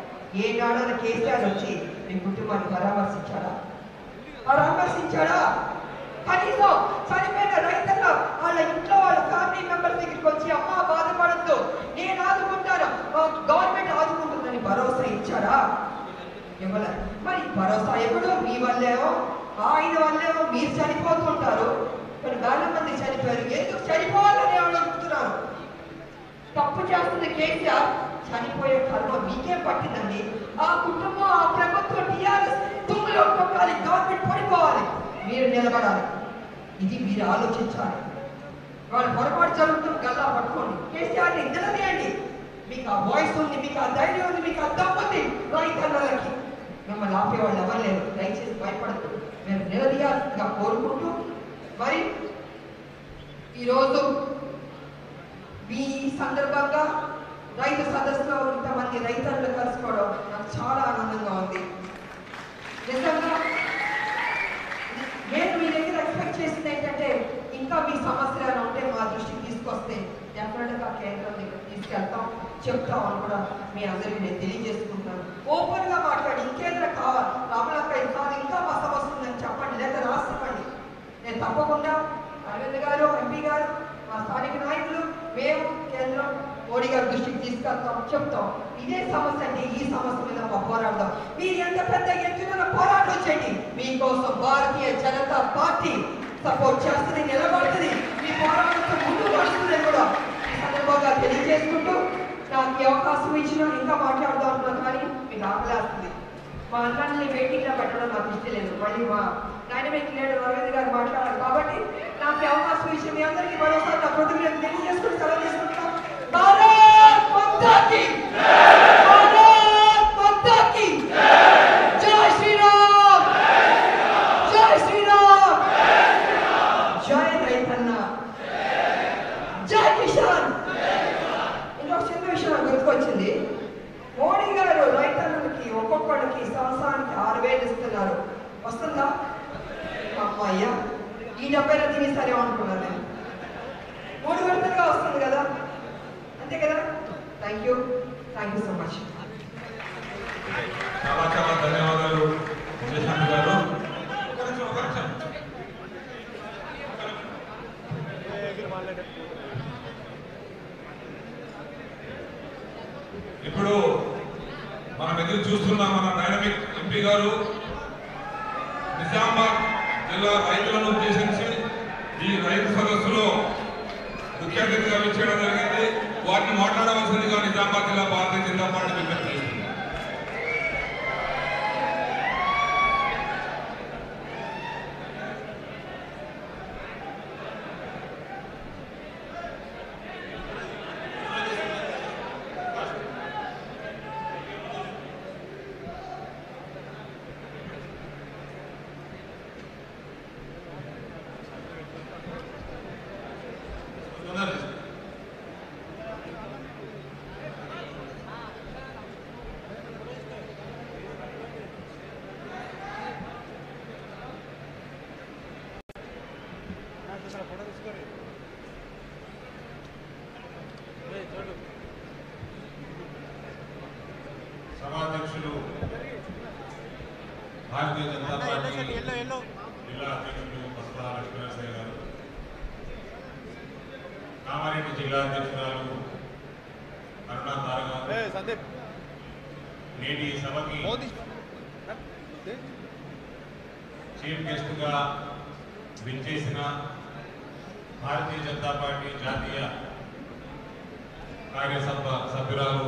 Speaker 5: ఏనాడన కేసీఆర్ వచ్చి మీ కుటుంబాన్ని పరామర్శించాడా పరామర్శించాడా కనీసం చనిపోయిన రైతులు వాళ్ళ ఇంట్లో వాళ్ళ ఫ్యామిలీ మెంబర్స్ దగ్గరికి వచ్చి అమ్మ బాధపడద్దు నేను ఆదుకుంటాను గవర్నమెంట్ ఆదుకుంటుందని భరోసా ఇచ్చాడా ఇవ్వలే మరి భరోసా ఎప్పుడు మీ వల్లేమో ఆయన వల్లేమో మీరు చనిపోతుంటారు కొన్ని వేల మంది చనిపోయారు ఎందుకు చనిపోవాలని ఎవరు అడుగుతున్నారు తప్పు చేస్తుంది కేసీఆర్ చనిపోయే కర్మ మీకే పట్టిందండి ఆ కుటుంబం ఆ ప్రభుత్వం టీఆర్ఎస్ తుమ్ములో తొక్కాలి గవర్నమెంట్ పడిపోవాలి మీరు నిలబడాలి ఇది మీరు ఆలోచించాలి వాళ్ళ పొరపాటు జరుగుతుంది గల్లా పట్టుకోండి కేసీఆర్ని నిలదీయండి మీకు ఆ వాయిస్ ఉంది మీకు ఆ ధైర్యం ఉంది మీకు ఆ దమ్ముంది రైతన్నలకి మిమ్మల్ని ఆపేవాళ్ళు ఎవరు లేరు దయచేసి భయపడద్దు మేము నిలదీయాల్సిందిగా కోరుకుంటూ మరి ఈరోజు మీ సందర్భంగా రైతు సదస్సులో ఇంతమంది రైతులను కలుసుకోవడం నాకు చాలా ఆనందంగా ఉంది నిజంగా నేను మీ దగ్గర ఎక్స్పెక్ట్ చేసింది ఏంటంటే ఇంకా మీ సమస్యలు ఏమైనా ఉంటే మా దృష్టికి తీసుకొస్తే డెఫినెట్గా కేంద్రం దగ్గర తీసుకెళ్తాం చెప్తాం అని కూడా మీ అందరికీ నేను తెలియజేసుకుంటాను ఓపెన్ గా మాట్లాడి ఇంకేదైనా కావాలి రామలక్క ఇది కాదు ఇంకా మా సమస్య ఉందని చెప్పండి లేదా రాసివ్వండి నేను తప్పకుండా అరవింద్ గారు ఎంపీ గారు మా స్థానిక నాయకులు మేము కేంద్రం మోడీ గారి దృష్టికి తీసుకెళ్తాం చెప్తాం ఇదే సమస్య అంటే ఈ సమస్య మీద మా పోరాడదాం మీరు ఎంత పెద్ద ఎత్తున పోరాటం చేయండి మీకోసం భారతీయ జనతా పార్టీ సపోర్ట్ చేస్తుంది నిలబడుతుంది మీ పోరాటంతో ముందు పడుతుంది కూడా ఈ సందర్భంగా తెలియజేసుకుంటూ నాకు ఈ అవకాశం ఇచ్చిన ఇంకా మాట్లాడదాం అనుకున్నా కానీ మీకు ఆకలేస్తుంది మా అన్నల్ని వెయిటింగ్ లో పెట్టడం నాకు ఇష్టం లేదు మళ్ళీ మా డైనమిక్ లీడర్ అరవింద్ గారు మాట్లాడారు కాబట్టి నాకు ఈ అవకాశం ఇచ్చి మీ అందరికీ మరోసారి నా కృతజ్ఞత తెలియజేసుకుని సెలవు తీసుకుంటున్నాం భారత్ మాతాకి భారత్ మాతాకి జై శ్రీరామ్ జై శ్రీరామ్ జై రైతన్న జై కిసాన్ ఇంకొక చిన్న విషయం నాకు గుర్తుకొచ్చింది మోడీ గారు రైతన్నలకి ఒక్కొక్కడికి సంవత్సరానికి ఆరు వేలు ఇస్తున్నారు వస్తుందా అమ్మాయ్యా ఈ డబ్బైనా తినేసరే అనుకున్నాను నేను మూడు విడతలుగా వస్తుంది కదా అంతే కదా thank you thank you so much
Speaker 2: చాలా చాలా ధన్యవాదాలు విజయశాంతి గారు ఒక నిమిషం, ఒక నిమిషం. ఇప్పుడు మనం ఎదురు చూస్తున్న మన డైనమిక్ ఎంపీ గారు నిజామాబాద్ జిల్లా రైతులను ఉద్దేశించి ఈ రైతు సదస్సులో ముఖ్య అతిథిగా విచ్చేయడం జరిగింది వాటిని మాట్లాడవలసిందిగా నిజామాబాద్ జిల్లా భారతీయ జనతా పార్టీ విజ్ఞప్తి చేస్తుంది
Speaker 4: భారతీయ జనతా
Speaker 3: అన్న yellow shirt
Speaker 4: party
Speaker 3: yellow yellow
Speaker 4: జిల్లా అధ్యక్షులు పసుపా లక్ష్మీనరసయ్య గారు కామారెడ్డి జిల్లా అధ్యక్షురాలు అరుణా తార గారు
Speaker 3: ఏ సందీప్
Speaker 4: నేటి ఈ సభకి
Speaker 3: మోదీ
Speaker 4: చీఫ్ గెస్ట్ గా విచ్చేసిన భారతీయ జనతా పార్టీ జాతీయ కార్యసభ సభ్యురాలు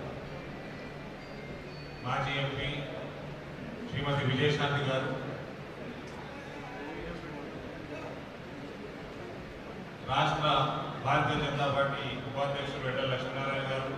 Speaker 4: మాజీ ఎంపీ శ్రీమతి విజయశాంతి గారు రాష్ట్ర భారతీయ జనతా పార్టీ ఉపాధ్యక్షులు వెడ్డల లక్ష్మీనారాయణ గారు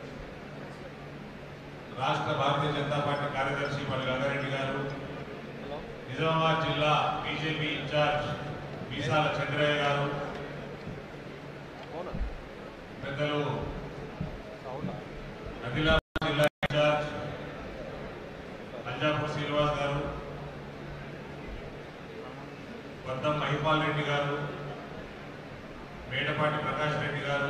Speaker 4: రాష్ట్ర భారతీయ జనతా పార్టీ కార్యదర్శి పల్లి రంగారెడ్డి గారు నిజామాబాద్ జిల్లా బీజేపీ ఇన్ఛార్జ్ మీసాల చంద్రయ్య గారు
Speaker 3: అవునా
Speaker 4: పెద్దలు
Speaker 3: అవునా
Speaker 4: ఆదిలాబాద్ జిల్లా ఇన్ఛార్జ్ పంజాపూర్ శ్రీనివాస్ గారు కొత్తం మహిపాల్ రెడ్డి గారు మేడపాటి ప్రకాష్ రెడ్డి గారు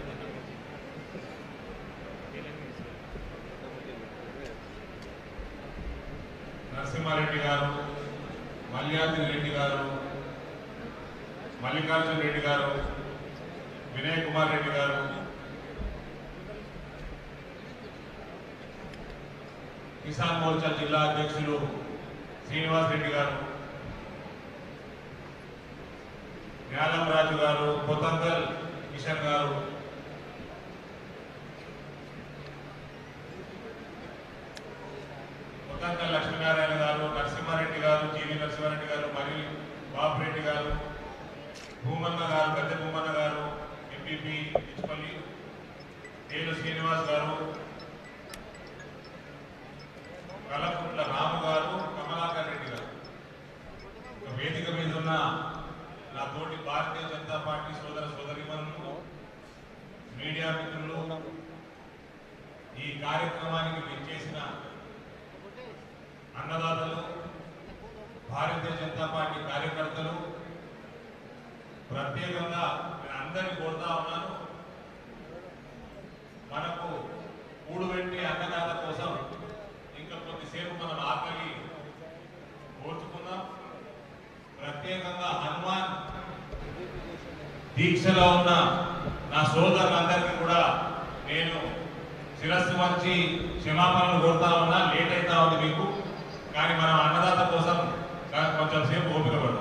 Speaker 4: నరసింహారెడ్డి గారు మల్యాద్రి రెడ్డి గారు మల్లికార్జున రెడ్డి గారు వినయ్ కుమార్ రెడ్డి గారు కిసాన్ మోర్చా జిల్లా అధ్యక్షులు శ్రీనివాస్ రెడ్డి గారు జ్ఞానం రాజు గారు పొతంగల్ కిషన్ గారు పొతంగల్ లక్ష్మీనారాయణ గారు నరసింహారెడ్డి గారు జీవి నరసింహారెడ్డి గారు మరి బాబురెడ్డి గారు భూమన్న గారు గద్దె భూమన్న గారు ఎంపీపీ ఇచ్పల్లి తేలు శ్రీనివాస్ గారు కలకుంట్ల రాము గారు కమలాకర్ రెడ్డి గారు ఒక వేదిక మీద ఉన్న నా తోటి భారతీయ జనతా పార్టీ సోదర సోదరిమణులు మీడియా మిత్రులు ఈ కార్యక్రమానికి విచ్చేసిన అన్నదాతలు భారతీయ జనతా పార్టీ కార్యకర్తలు ప్రత్యేకంగా నేను అందరినీ కోరుతా ఉన్నాను మనకు కూడుబెట్టి అన్నదాత కోసం ఇంకా కొద్దిసేపు మనం ఆకలి కోర్చుకుందాం ప్రత్యేకంగా హనుమాన్ దీక్షలో ఉన్న నా సోదరులందరికీ కూడా నేను శిరస్సు వంచి క్షమాపణలు కోరుతా ఉన్నా లేట్ అవుతా ఉంది మీకు కానీ మనం అన్నదాత కోసం కా- కొంచెం సేపు ఓపిక పడదాం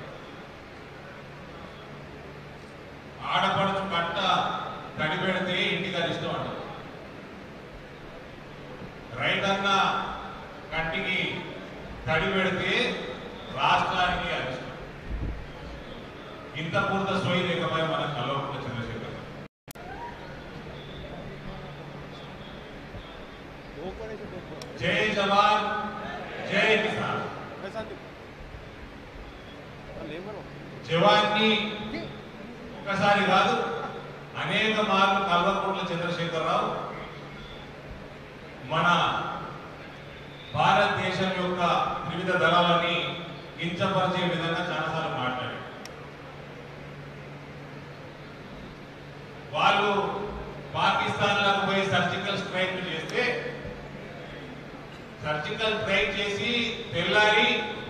Speaker 4: ఆడపడుచు కట్ట తడి పెడితే ఇంటికి అరిష్టం అంటారు రైతన్న కంటికి తడి పెడితే రాష్ట్రానికి అరిష్టం ఇంత పూర్త సోయి లేకపోయి మన కల్వకుంట చంద్రశేఖర్ గారు.
Speaker 3: दो कोने से दो कोने
Speaker 4: జై జవాన్ జై కిసాన్
Speaker 3: मैं संदीप ले मरो
Speaker 4: జవాన్ని ఒకసారి కాదు అనేక మార్లు కల్వకుంట్ల చంద్రశేఖరరావు మన భారతదేశం యొక్క వివిధ దళాలని కించపరిచే విధంగా చాలాసార్లు మాట్లాడారు వాళ్ళు పాకిస్తాన్లకు పోయి సర్జికల్ స్ట్రైక్ చేస్తే సర్జికల్ స్ట్రైక్ చేసి తెల్లారి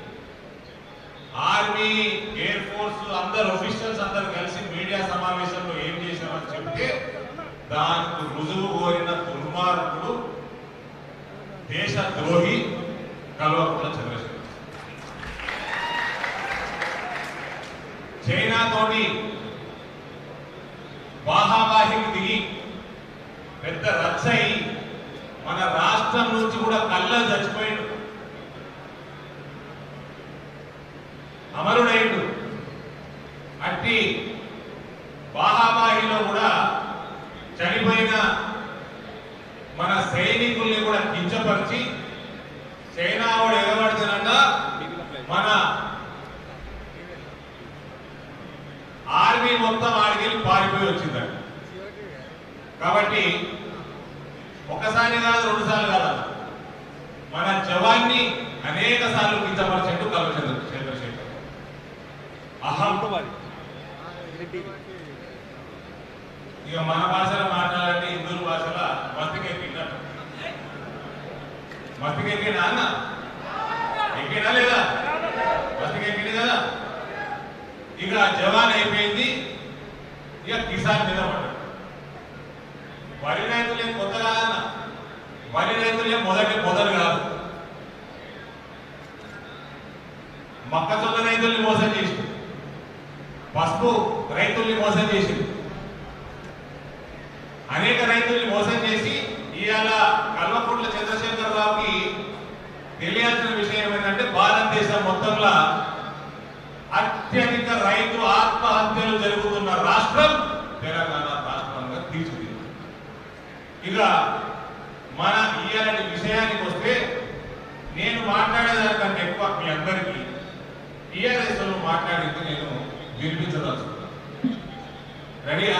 Speaker 4: ఆర్మీ ఎయిర్ ఫోర్స్ అందరు ఆఫీషియల్స్ అందరు కలిసి మీడియా సమావేశంలో ఏం చేశామని చెప్తే దానికి రుజువు కోరిన దుర్మార్గుడు దేశ ద్రోహి కల్వకుంట్ల చంద్రశేఖర్ చైనా తోటి బాహాబాహికి దిగి పెద్ద రచ్చ అయి మన రాష్ట్రం నుంచి కూడా కళ్ళలు చచ్చిపోయిండు అమరుడైండు అట్టి బాహాబాహిలో కూడా చనిపోయిన మన సైనికుల్ని కూడా కించపరిచి చైనా వాడు ఎగబడితేనంట మన ఆర్మీ మొత్తం ఆడికి పారిపోయి వచ్చిందంట కాబట్టి ఒకసారి కాదు రెండు సార్లు కాదు మన జవాన్ని అనేక సార్లు కించపరిచినట్టు కల్వ చంద్ర చంద్రశేఖర్ అహం
Speaker 3: तो वाली रेड्डी
Speaker 4: ఇక మన భాషలో మాట్లాడాలంటే హిందూ భాషలో మతికెక్కినట్టు మతికెక్కి నాన్న ఎక్కినా లేదా బస్సుకి ఎక్కింది కదా ఇక జవాన్ అయిపోయింది ఇక కిసాన్ మీద పడ్డాడు వరి రైతులే కొత్త కాదన్న వరి రైతులే మొదటి మొదలు కాదు మొక్కజొన్న రైతుల్ని మోసం చేసింది పసుపు రైతుల్ని మోసం చేసింది అనేక రైతుల్ని మోసం చేసి ఇవాళ కల్వకుంట్ల చంద్రశేఖరరావుకి తెలియాల్సిన విషయం ఏంటంటే భారతదేశం మొత్తంలో అత్యధిక రైతు ఆత్మహత్యలు జరుగుతున్న రాష్ట్రం తెలంగాణ రాష్ట్రంగా తీర్చిదిద్ది ఇక మన ఇయ్యాలని విషయానికి వస్తే నేను మాట్లాడేదానికంటే ఎక్కువ మీ అందరికీ టీఆర్ఎస్ లో మాట్లాడింది నేను వినిపించదలుచుకున్నాను రెడీయా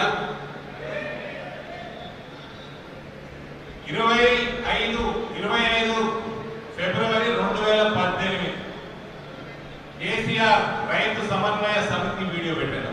Speaker 4: ఇరవై ఐదు ఇరవై ఐదు ఫిబ్రవరి రెండు వేల పద్దెనిమిది కేసీఆర్ రైతు సమన్వయ సమితి వీడియో పెట్టారు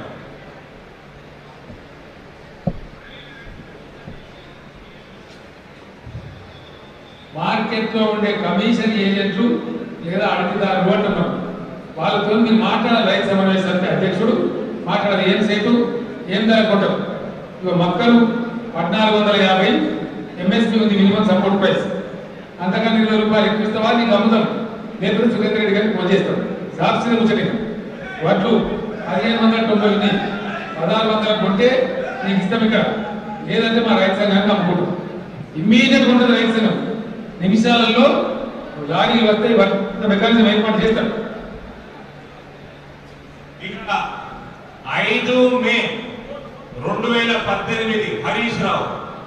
Speaker 6: మార్కెట్లో ఉండే కమిషన్ ఏజెంట్లు లేదా అడుగుదారు అంటున్నారు వాళ్ళతో మీరు మాట్లాడాలి రైతు సమన్వయ సమితి అధ్యక్షుడు మాట్లాడాలి ఏం సేపు ఏం ధర కొంటారు ఇక మక్కలు పద్నాలుగు వందల యాభై ఎంఎస్పీ ఉంది మినిమం సపోర్ట్ ప్రైస్ అంతకన్నా ఇరవై రూపాయలు ఎక్కువ ఇస్తావా నీకు అమ్ముతాం నేను సురేంద్ర రెడ్డి గారికి ఫోన్ చేస్తాం సాక్షిగా ముచ్చటి వడ్లు పదిహేను వందల తొంభై ఉంది పదహారు వందల కొంటే నీకు ఇస్తాం ఇక్కడ లేదంటే మా రైతు సంఘానికి అమ్ముకుంటాం ఇమ్మీడియట్ ఉంటుంది రైతు సంఘం నిమిషాలలో లారీలు వస్తాయి వర్త మెకానిజం ఏర్పాటు చేస్తారు
Speaker 4: ఇక ఐదు మే రెండు వేల పద్దెనిమిది హరీష్ రావు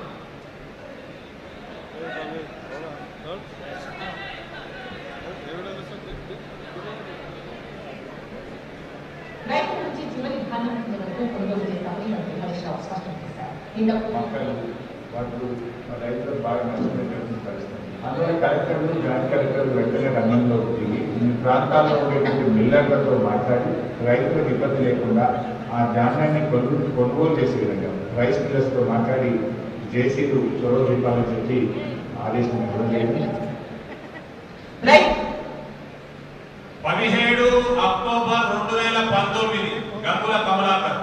Speaker 7: రైతు నుంచి చివరి ధాన్యం వరకు కొనుగోలు చేస్తామని మంత్రి హరీష్ రావు స్పష్టం చేశారు ఇంతకు
Speaker 8: మొక్కలు వాటి రైతులు బాగా నష్టపోయేటువంటి పరిస్థితి అందులో కలెక్టర్లు జాయింట్ కలెక్టర్లు వెంటనే రంగంలో దిగి ఈ ప్రాంతాల్లో ఉండేటువంటి మిల్లర్లతో మాట్లాడి రైతులకు ఇబ్బంది లేకుండా ఆ ధాన్యాన్ని కొనుగోలు కొనుగోలు చేసే విధంగా రైస్ మిల్లర్స్తో మాట్లాడి జేసీలు చొరవ దీపాలని చెప్పి ఆదేశం ఇవ్వడం జరిగింది
Speaker 5: రైట్
Speaker 4: పదిహేడు అక్టోబర్ రెండు వేల పంతొమ్మిది గంగుల కమలాకర్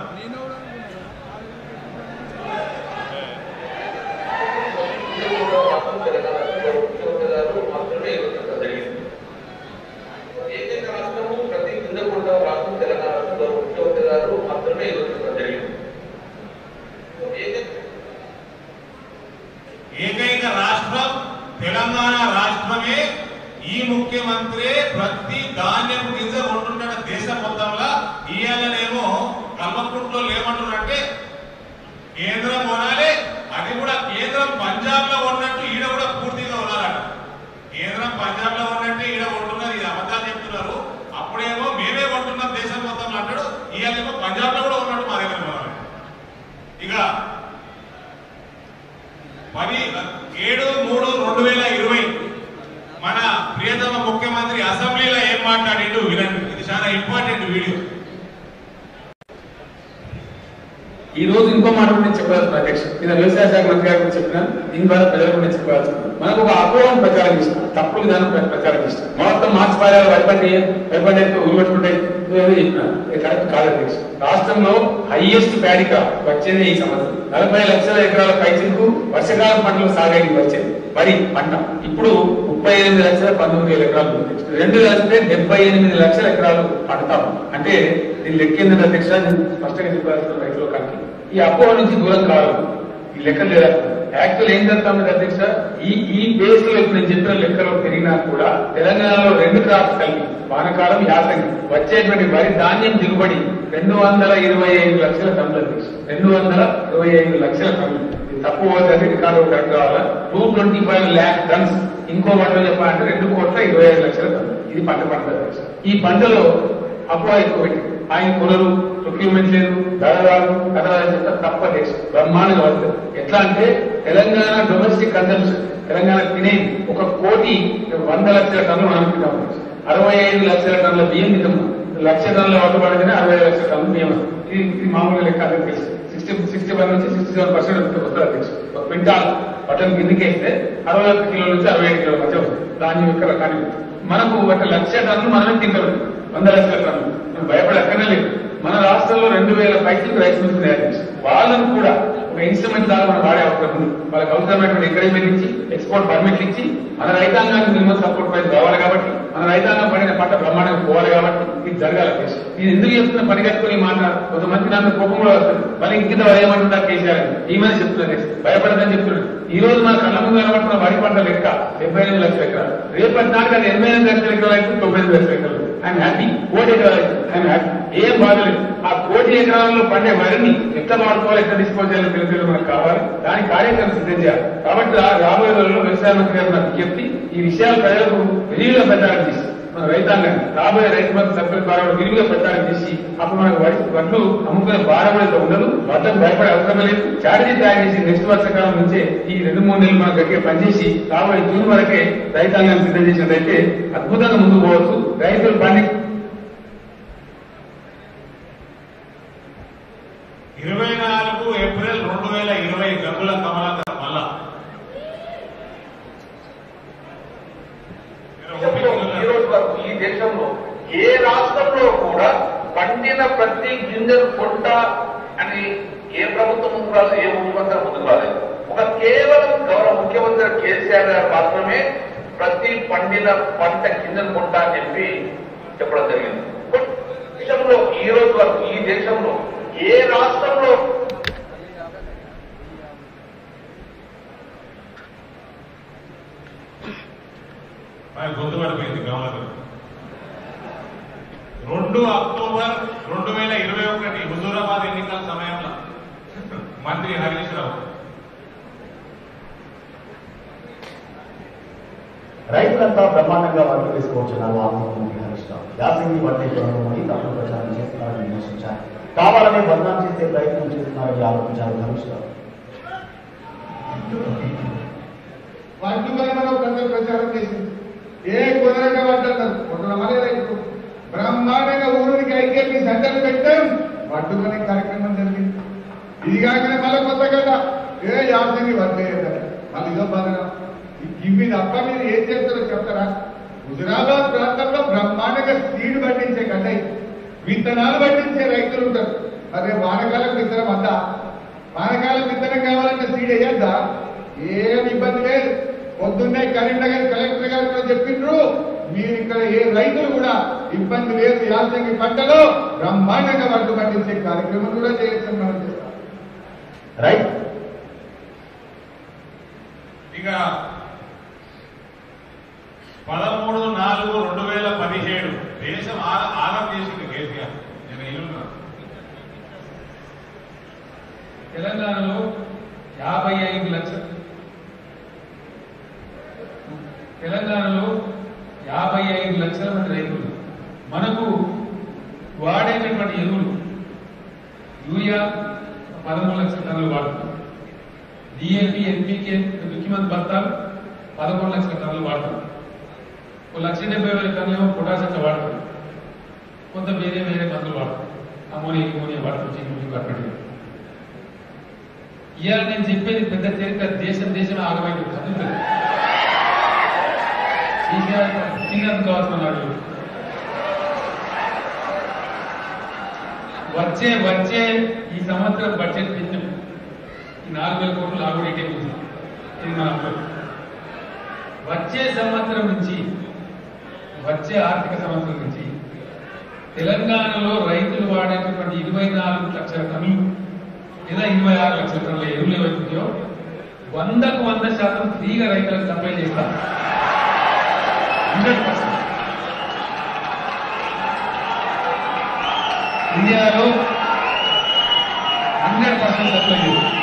Speaker 9: ఏకైక రాష్ట్రము ప్రతి కింద కూడా రాష్ట్రం తెలంగాణ రాష్ట్రంలో ముఖ్యమంత్రి మాత్రమే ఎదుర్కొనడం జరిగింది ఏకైక
Speaker 4: ఏకైక రాష్ట్రం తెలంగాణ రాష్ట్రమే ఈ ముఖ్యమంత్రి ప్రతి ధాన్యం గింజ కొంటుంటాడు దేశం మొత్తంలో ఇయ్యాలనేమో కల్వకుంట్లో లేమంటున్నట్టే కేంద్రం కొనాలి అది కూడా కేంద్రం పంజాబ్ లో ఉన్నట్టు ఈడ కూడా పూర్తిగా కొనాలట కేంద్రం పంజాబ్ లో ఉన్నట్టే ఈడ కొంటున్నారు ఇది అబద్ధాలు చెప్తున్నారు అప్పుడేమో మేమే కొంటున్నాం దేశం మొత్తంలో అంటాడు ఇవాళేమో పంజాబ్ లో కూడా ఉన్నట్టు మా దగ్గర కొనాలి ఇక పది ఏడు మూడు రెండు వేల ఇరవై మన ప్రియతమ ముఖ్యమంత్రి అసెంబ్లీలో ఏం మాట్లాడిండు వినండి ఇది చాలా ఇంపార్టెంట్ వీడియో
Speaker 6: ఈ రోజు ఇంకో మాట కూడా నేను చెప్పాల్సిన అధ్యక్ష నేను వ్యవసాయ శాఖ మంత్రి గారు కూడా చెప్పిన దీని ద్వారా ప్రజలకు కూడా నేను చెప్పాల్సిన మనకు ఒక అపోహను ప్రచారం చేస్తాం తప్పుడు విధానం ప్ర- ప్రచారం చేస్తాం మొత్తం మార్చి పారాలు వరిపండి వరిపండి అయితే ఊరుపెట్టుకుంటాయి ఏదో చెప్పిన ఇది కరెక్ట్ కాదు అధ్యక్ష రాష్ట్రంలో హైయెస్ట్ ప్యాడిక వచ్చేది ఈ సంవత్సరం నలభై లక్షల ఎకరాల పైచిలకు వర్షకాలం పంటలు సాగేది వచ్చేది వరి పంట ఇప్పుడు ముప్పై ఎనిమిది లక్షల పంతొమ్మిది వేల ఎకరాలు ఉంది. రెండు కలిస్తే డెబ్బై ఎనిమిది లక్షల ఎకరాలు పండుతాం అంటే దీని లెక్క ఏంటంటే అధ్యక్ష నేను స్పష్టంగా చెప్పాల్సిన రైతుల కాకి ఈ అపోహ నుంచి దూరం కావాలి ఈ లెక్క లేదా యాక్చువల్ ఏం చేస్తామంటే అధ్యక్ష ఈ ఈ బేస్ లో ఇప్పుడు నేను చెప్పిన లెక్కలో పెరిగినా కూడా తెలంగాణలో రెండు క్రాప్స్ కలిపి వానకాలం యాసంగి వచ్చేటువంటి వరి ధాన్యం దిగుబడి రెండు వందల ఇరవై ఐదు లక్షల టన్నులు అధ్యక్ష రెండు వందల ఇరవై ఐదు లక్షల టన్నులు ఇది తక్కువ అవుతుంది రికార్డు కరెక్ట్ కావాలా two twenty five lakh tons ఇంకో పంటలో చెప్పాలంటే రెండు కోట్ల ఇరవై ఐదు లక్షల టన్నులు ఇది పంట పంట అధ్యక్ష. ఈ పంటలో అపోహ ఎక్కువ పెట్టి ఆయన కొనరు ప్రొక్యూర్మెంట్ లేదు ధర రాదు ధర రాదు అని చెప్తే తప్ప అధ్యక్ష బ్రహ్మాండంగా వస్తుంది ఎట్లా అంటే తెలంగాణ డొమెస్టిక్ కన్సంప్షన్ తెలంగాణ తినే ఒక కోటి వంద లక్షల టన్నులు మనం తింటాం అధ్యక్ష. అరవై ఐదు లక్షల టన్నుల బియ్యం తింటాం లక్ష టన్నుల వంట పడితేనే అరవై ఐదు లక్షల టన్నుల బియ్యం వస్తుంది. ఇది ఇది మామూలుగా లెక్క అందరికీ తెలుసు సిక్స్టీ సిక్స్టీ వన్ నుంచి సిక్స్టీ సెవెన్ పర్సెంట్ వస్తుంది అధ్యక్ష ఒక క్వింటాల్ బటన్ కిందకి వేస్తే అరవై ఒక్క కిలోల నుంచి అరవై ఐదు కిలోల మధ్య వస్తుంది ధాన్యం యొక్క రకాన్ని మనకు ఒక లక్ష టన్నులు మనమే తింటాం వంద లక్షల టన్నులు మనం భయపడక్కనే లేదు మన రాష్ట్రంలో రెండు వేల పైసలకు రైస్ మిల్స్ తయారు చేసి వాళ్ళను కూడా ఒక ఇన్స్ట్రుమెంట్ లాగా మనం వాడే అవసరం ఉంది వాళ్ళకి అవసరమైనటువంటి ఎంకరేజ్మెంట్ ఇచ్చి ఎక్స్పోర్ట్ పర్మిట్లు ఇచ్చి మన రైతాంగానికి మినిమం సపోర్ట్ ప్రైస్ కావాలి కాబట్టి మన రైతాంగం పడిన పంట బ్రహ్మాండంగా పోవాలి కాబట్టి ఇది జరగాలి కేసు నేను ఎందుకు చెప్తున్నా పరిగెత్తుకుని మాట కొంతమంది నాకు కోపం కూడా వస్తుంది మళ్ళీ ఇంకిత వరేయమంటున్నారు కేసీఆర్ అని. ఏమని చెప్తున్నారు భయపడదని చెప్తున్నాడు ఈ రోజు మన కళ్ళ ముందు కనబడుతున్న వరి పంట లెక్క డెబ్బై ఎనిమిది లక్షల ఎకరాలు రేపటి నాటికి అది ఎనభై ఎనిమిది లక్షల ఎకరాలు అయితే తొంభై ఎనిమిది లక్షల ఎకరాలు ఐఎమ్ హ్యాపీ కోటి ఎకరాలు అయితే ఐఎమ్ హ్యాపీ ఏం బాధలేదు ఆ కోటి ఎకరాలలో పండే వరిని ఎట్లా వాడుకోవాలి ఎట్లా డిస్పోజ్ చేయాలో తెలిసేది మనకు కావాలి దాని కార్యక్రమం సిద్ధం చేయాలి కాబట్టి రా- రాబోయే రోజుల్లో వ్యవసాయ మంత్రి గారు నాకు విజ్ఞప్తి ఈ విషయాలు ప్రజలకు విరివిగా ప్రచారం చేసి మన రైతాంగాన్ని రాబోయే రైతు మంత్రి సభ్యుల ద్వారా విరివిగా ప్రచారం చేసి అప్పుడు మనకు వరి వడ్లు అమ్ముకునే భారం అయితే ఉండదు వడ్లకు భయపడే అవసరం లేదు చారిటీ తయారు చేసి నెక్స్ట్ వర్షకాలం నుంచే ఈ రెండు మూడు నెలలు మనం గట్టిగా పనిచేసి రాబోయే జూన్ వరకే రైతాంగాన్ని సిద్ధం చేసినట్లయితే అద్భుతంగా ముందుకు పోవచ్చు రైతులు పండి
Speaker 4: ఇరవై నాలుగు ఏప్రిల్ రెండు వేల ఇరవై గంగుల కమలాకర్ మళ్ళా
Speaker 9: ఈ రోజు వరకు ఈ దేశంలో ఏ రాష్ట్రంలో కూడా పండిన ప్రతి గింజను కొంట అని ఏ ప్రభుత్వం ముందుకు రాలేదు ఏ ముఖ్యమంత్రి ముందుకు రాలేదు ఒక కేవలం గౌరవ ముఖ్యమంత్రి కేసీఆర్ గారు మాత్రమే ప్రతి పండిన పంట గింజను కొంటా అని చెప్పి చెప్పడం జరిగింది బట్ దేశంలో ఈ రోజు వరకు ఈ దేశంలో ఏ రాష్ట్రంలో
Speaker 4: ఆయన గుర్తుపడిపోయింది కమలాకర్ రెండు అక్టోబర్ రెండు వేల ఇరవై ఒకటి హుజూరాబాద్ ఎన్నికల సమయంలో మంత్రి హరీష్ రావు
Speaker 10: రైతులంతా బ్రహ్మాండంగా వర్గం వేసుకోవచ్చున్నారు ఆందోళన హరీష్ రావు యాసంగి వడ్డీ కొనుగోలు తప్పుడు ప్రచారం చేస్తున్నారని విమర్శించారు కావాలనే బదనాం చేసే ప్రయత్నం చేస్తున్నారని ఆరోపించారు హరీష్ రావు
Speaker 1: వాటిపై మనం పెద్ద ప్రచారం చేసింది ఏ కుదరక పడ్డారు కుదరమనే రైతు బ్రహ్మాండంగా ఊరికి ఐకేపీ సెంటర్ పెట్టాం పట్టుకునే కార్యక్రమం జరిగింది ఇది కాకనే మళ్ళీ కొత్త కదా ఏ యాసంగి వదిలేయద్దాం మళ్ళీ ఇదో బాధగా ఇవి తప్ప మీరు ఏం చేస్తారో చెప్తారా హుజరాబాద్ ప్రాంతంలో బ్రహ్మాండంగా సీడ్ పట్టించే కన్నయ్య విత్తనాలు పట్టించే రైతులు ఉంటారు అదే వానకాలం విత్తనం అంతా వానకాలం విత్తనం కావాలంటే సీడ్ వేయద్దా ఏం ఇబ్బంది లేదు పొద్దున్నే కరీంనగర్ కలెక్టర్ గారు కూడా చెప్పిండ్రు మీరు ఇక్కడ ఏ రైతులు కూడా ఇబ్బంది లేదు యాసంగి పంటలో బ్రహ్మాండంగా పట్టు పట్టించే కార్యక్రమం కూడా చేయొచ్చు మనం చేస్తాం
Speaker 10: రైట్
Speaker 4: ఇక పదమూడు నాలుగు రెండు వేల పదిహేడు దేశం ఆ- ఆగం చేసింది కేసీఆర్ నేను ఇల్లున్నా
Speaker 6: తెలంగాణలో యాభై ఐదు లక్షలు తెలంగాణలో యాభై ఐదు లక్షల మంది రైతులు మనకు వాడేటటువంటి ఎరువులు యూరియా పదమూడు లక్షల టన్నులు వాడుతున్నాం డిఏపి ఎన్పికే ముఖ్యమంత్రి బత్తాలు పదకొండు లక్షల టన్నులు వాడుతున్నాం ఒక లక్ష డెబ్బై వేల టన్నులు పొటాషియం వాడుతున్నాం కొంత వేరే వేరే మందులు వాడుతున్నాం అమోనియా ఇమోనియా వాడుతున్నాం చిన్న అక్కడికి ఇవాళ నేను చెప్పేది పెద్ద చరిత్ర దేశం దేశం ఆగమైంది చదువుతుంది శ్రీకాంత్ కావాల్సిన వచ్చే వచ్చే ఈ సంవత్సరం బడ్జెట్ పెంచాం ఈ నాలుగు వేల కోట్లు లాగు రేటే ఉంది ఇది మన అప్పుడు వచ్చే సంవత్సరం నుంచి వచ్చే ఆర్థిక సంవత్సరం నుంచి తెలంగాణలో రైతులు వాడేటటువంటి ఇరవై నాలుగు లక్షల టన్నులు లేదా ఇరవై ఆరు లక్షల టన్నుల ఎరువులు ఏవైతుందో వందకు వంద శాతం ఫ్రీగా రైతులకు సప్లై చేస్తాం హండ్రెడ్ పర్సెంట్ ఇండియాలో హండ్రెడ్ పర్సెంట్ సప్లై చేస్తాం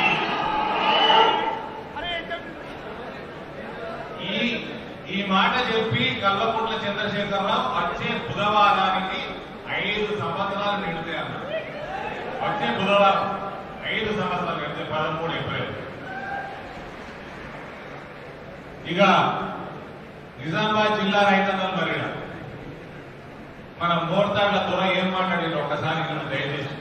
Speaker 4: ఈ ఈ మాట చెప్పి కల్వకుంట్ల చంద్రశేఖరరావు వచ్చే బుధవారానికి ఐదు సంవత్సరాలు నిండుతాయి అన్నారు వచ్చే బుధవారం ఐదు సంవత్సరాలు నిండితే పదమూడు ఏప్రిల్ ఇక నిజామాబాద్ జిల్లా రైతన్నలు మరి మన మోర్తాడ్ల త్వర ఏం మాట్లాడింది ఒక్కసారి వినండి దయచేసి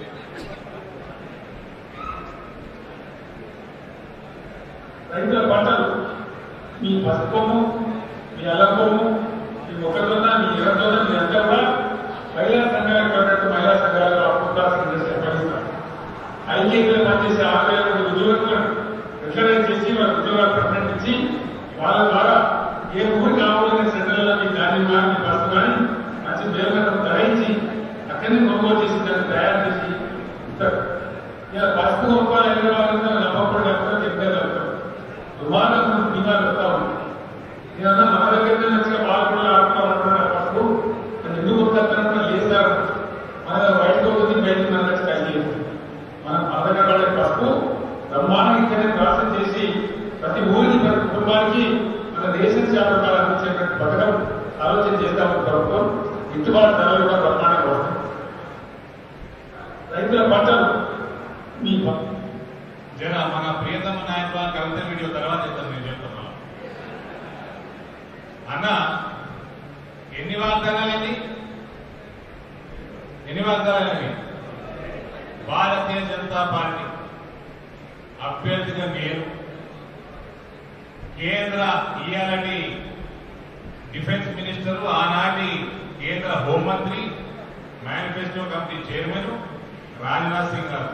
Speaker 6: రైతుల పంటలు మీ పసుపము మీ అల్లపము మీ మొక్కజొన్న మీ ఎర్రజొన్న మీ అంతా కూడా మహిళా సంఘాలకు పడినట్టు మహిళా సంఘాలు అప్రోత్సాహం చేసి పనిస్తారు ఐక్యతలు పనిచేసే ఆరు వేల మంది ఉద్యోగులను రికగ్నైజ్ చేసి వాళ్ళ ఉద్యోగాలు పర్మనెంట్ ఇచ్చి వాళ్ళ ద్వారా ఏ ఊరికి కావాలనే సెంటర్లలో మీ గాలి కానీ బస్సు కానీ మంచి మేలుకరం ధరించి అక్కడిని కొనుగోలు చేసి దాన్ని తయారు చేసి ఇస్తారు ఇలా పసుపు రూపాయలు హైదరాబాద్ నమ్మకం లేకపోతే చెప్పారు దుమారం బీమాలు వస్తా ఉంది నేనన్నా మన దగ్గర మంచిగా బాగా ఆడుతూ ఉంటున్నా పసుపు అది ఎందుకు వస్తారంటే లేదు సార్ మన బయటకు అవుతుంది బయటకు మన స్టైల్ చేస్తుంది మనం మన దగ్గర వాళ్ళ పసుపు బ్రహ్మాండంగా ఇక్కడే ప్రాసెస్ చేసి ప్రతి ఊరికి ప్రతి కుటుంబానికి మన దేశం చేపలు అందించేటువంటి పథకం ఆలోచన చేస్తాము ప్రభుత్వం గిట్టుబాటు ధరలు కూడా బ్రహ్మాండంగా వస్తాయి రైతుల పంటలు మీ ప-
Speaker 4: జర మన ప్రియతమ నాయకుల కవిత వీడియో తర్వాత ఇస్తాను నేను చెప్తున్నాను అన్న ఎన్ని వాగ్దానాలండి ఎన్ని వాగ్దానాలండి భారతీయ జనతా పార్టీ అభ్యర్థిగా మీరు కేంద్ర ఇయాలటి డిఫెన్స్ మినిస్టర్ ఆనాటి కేంద్ర హోంమంత్రి manifesto committee chairman Rajnath Singh garu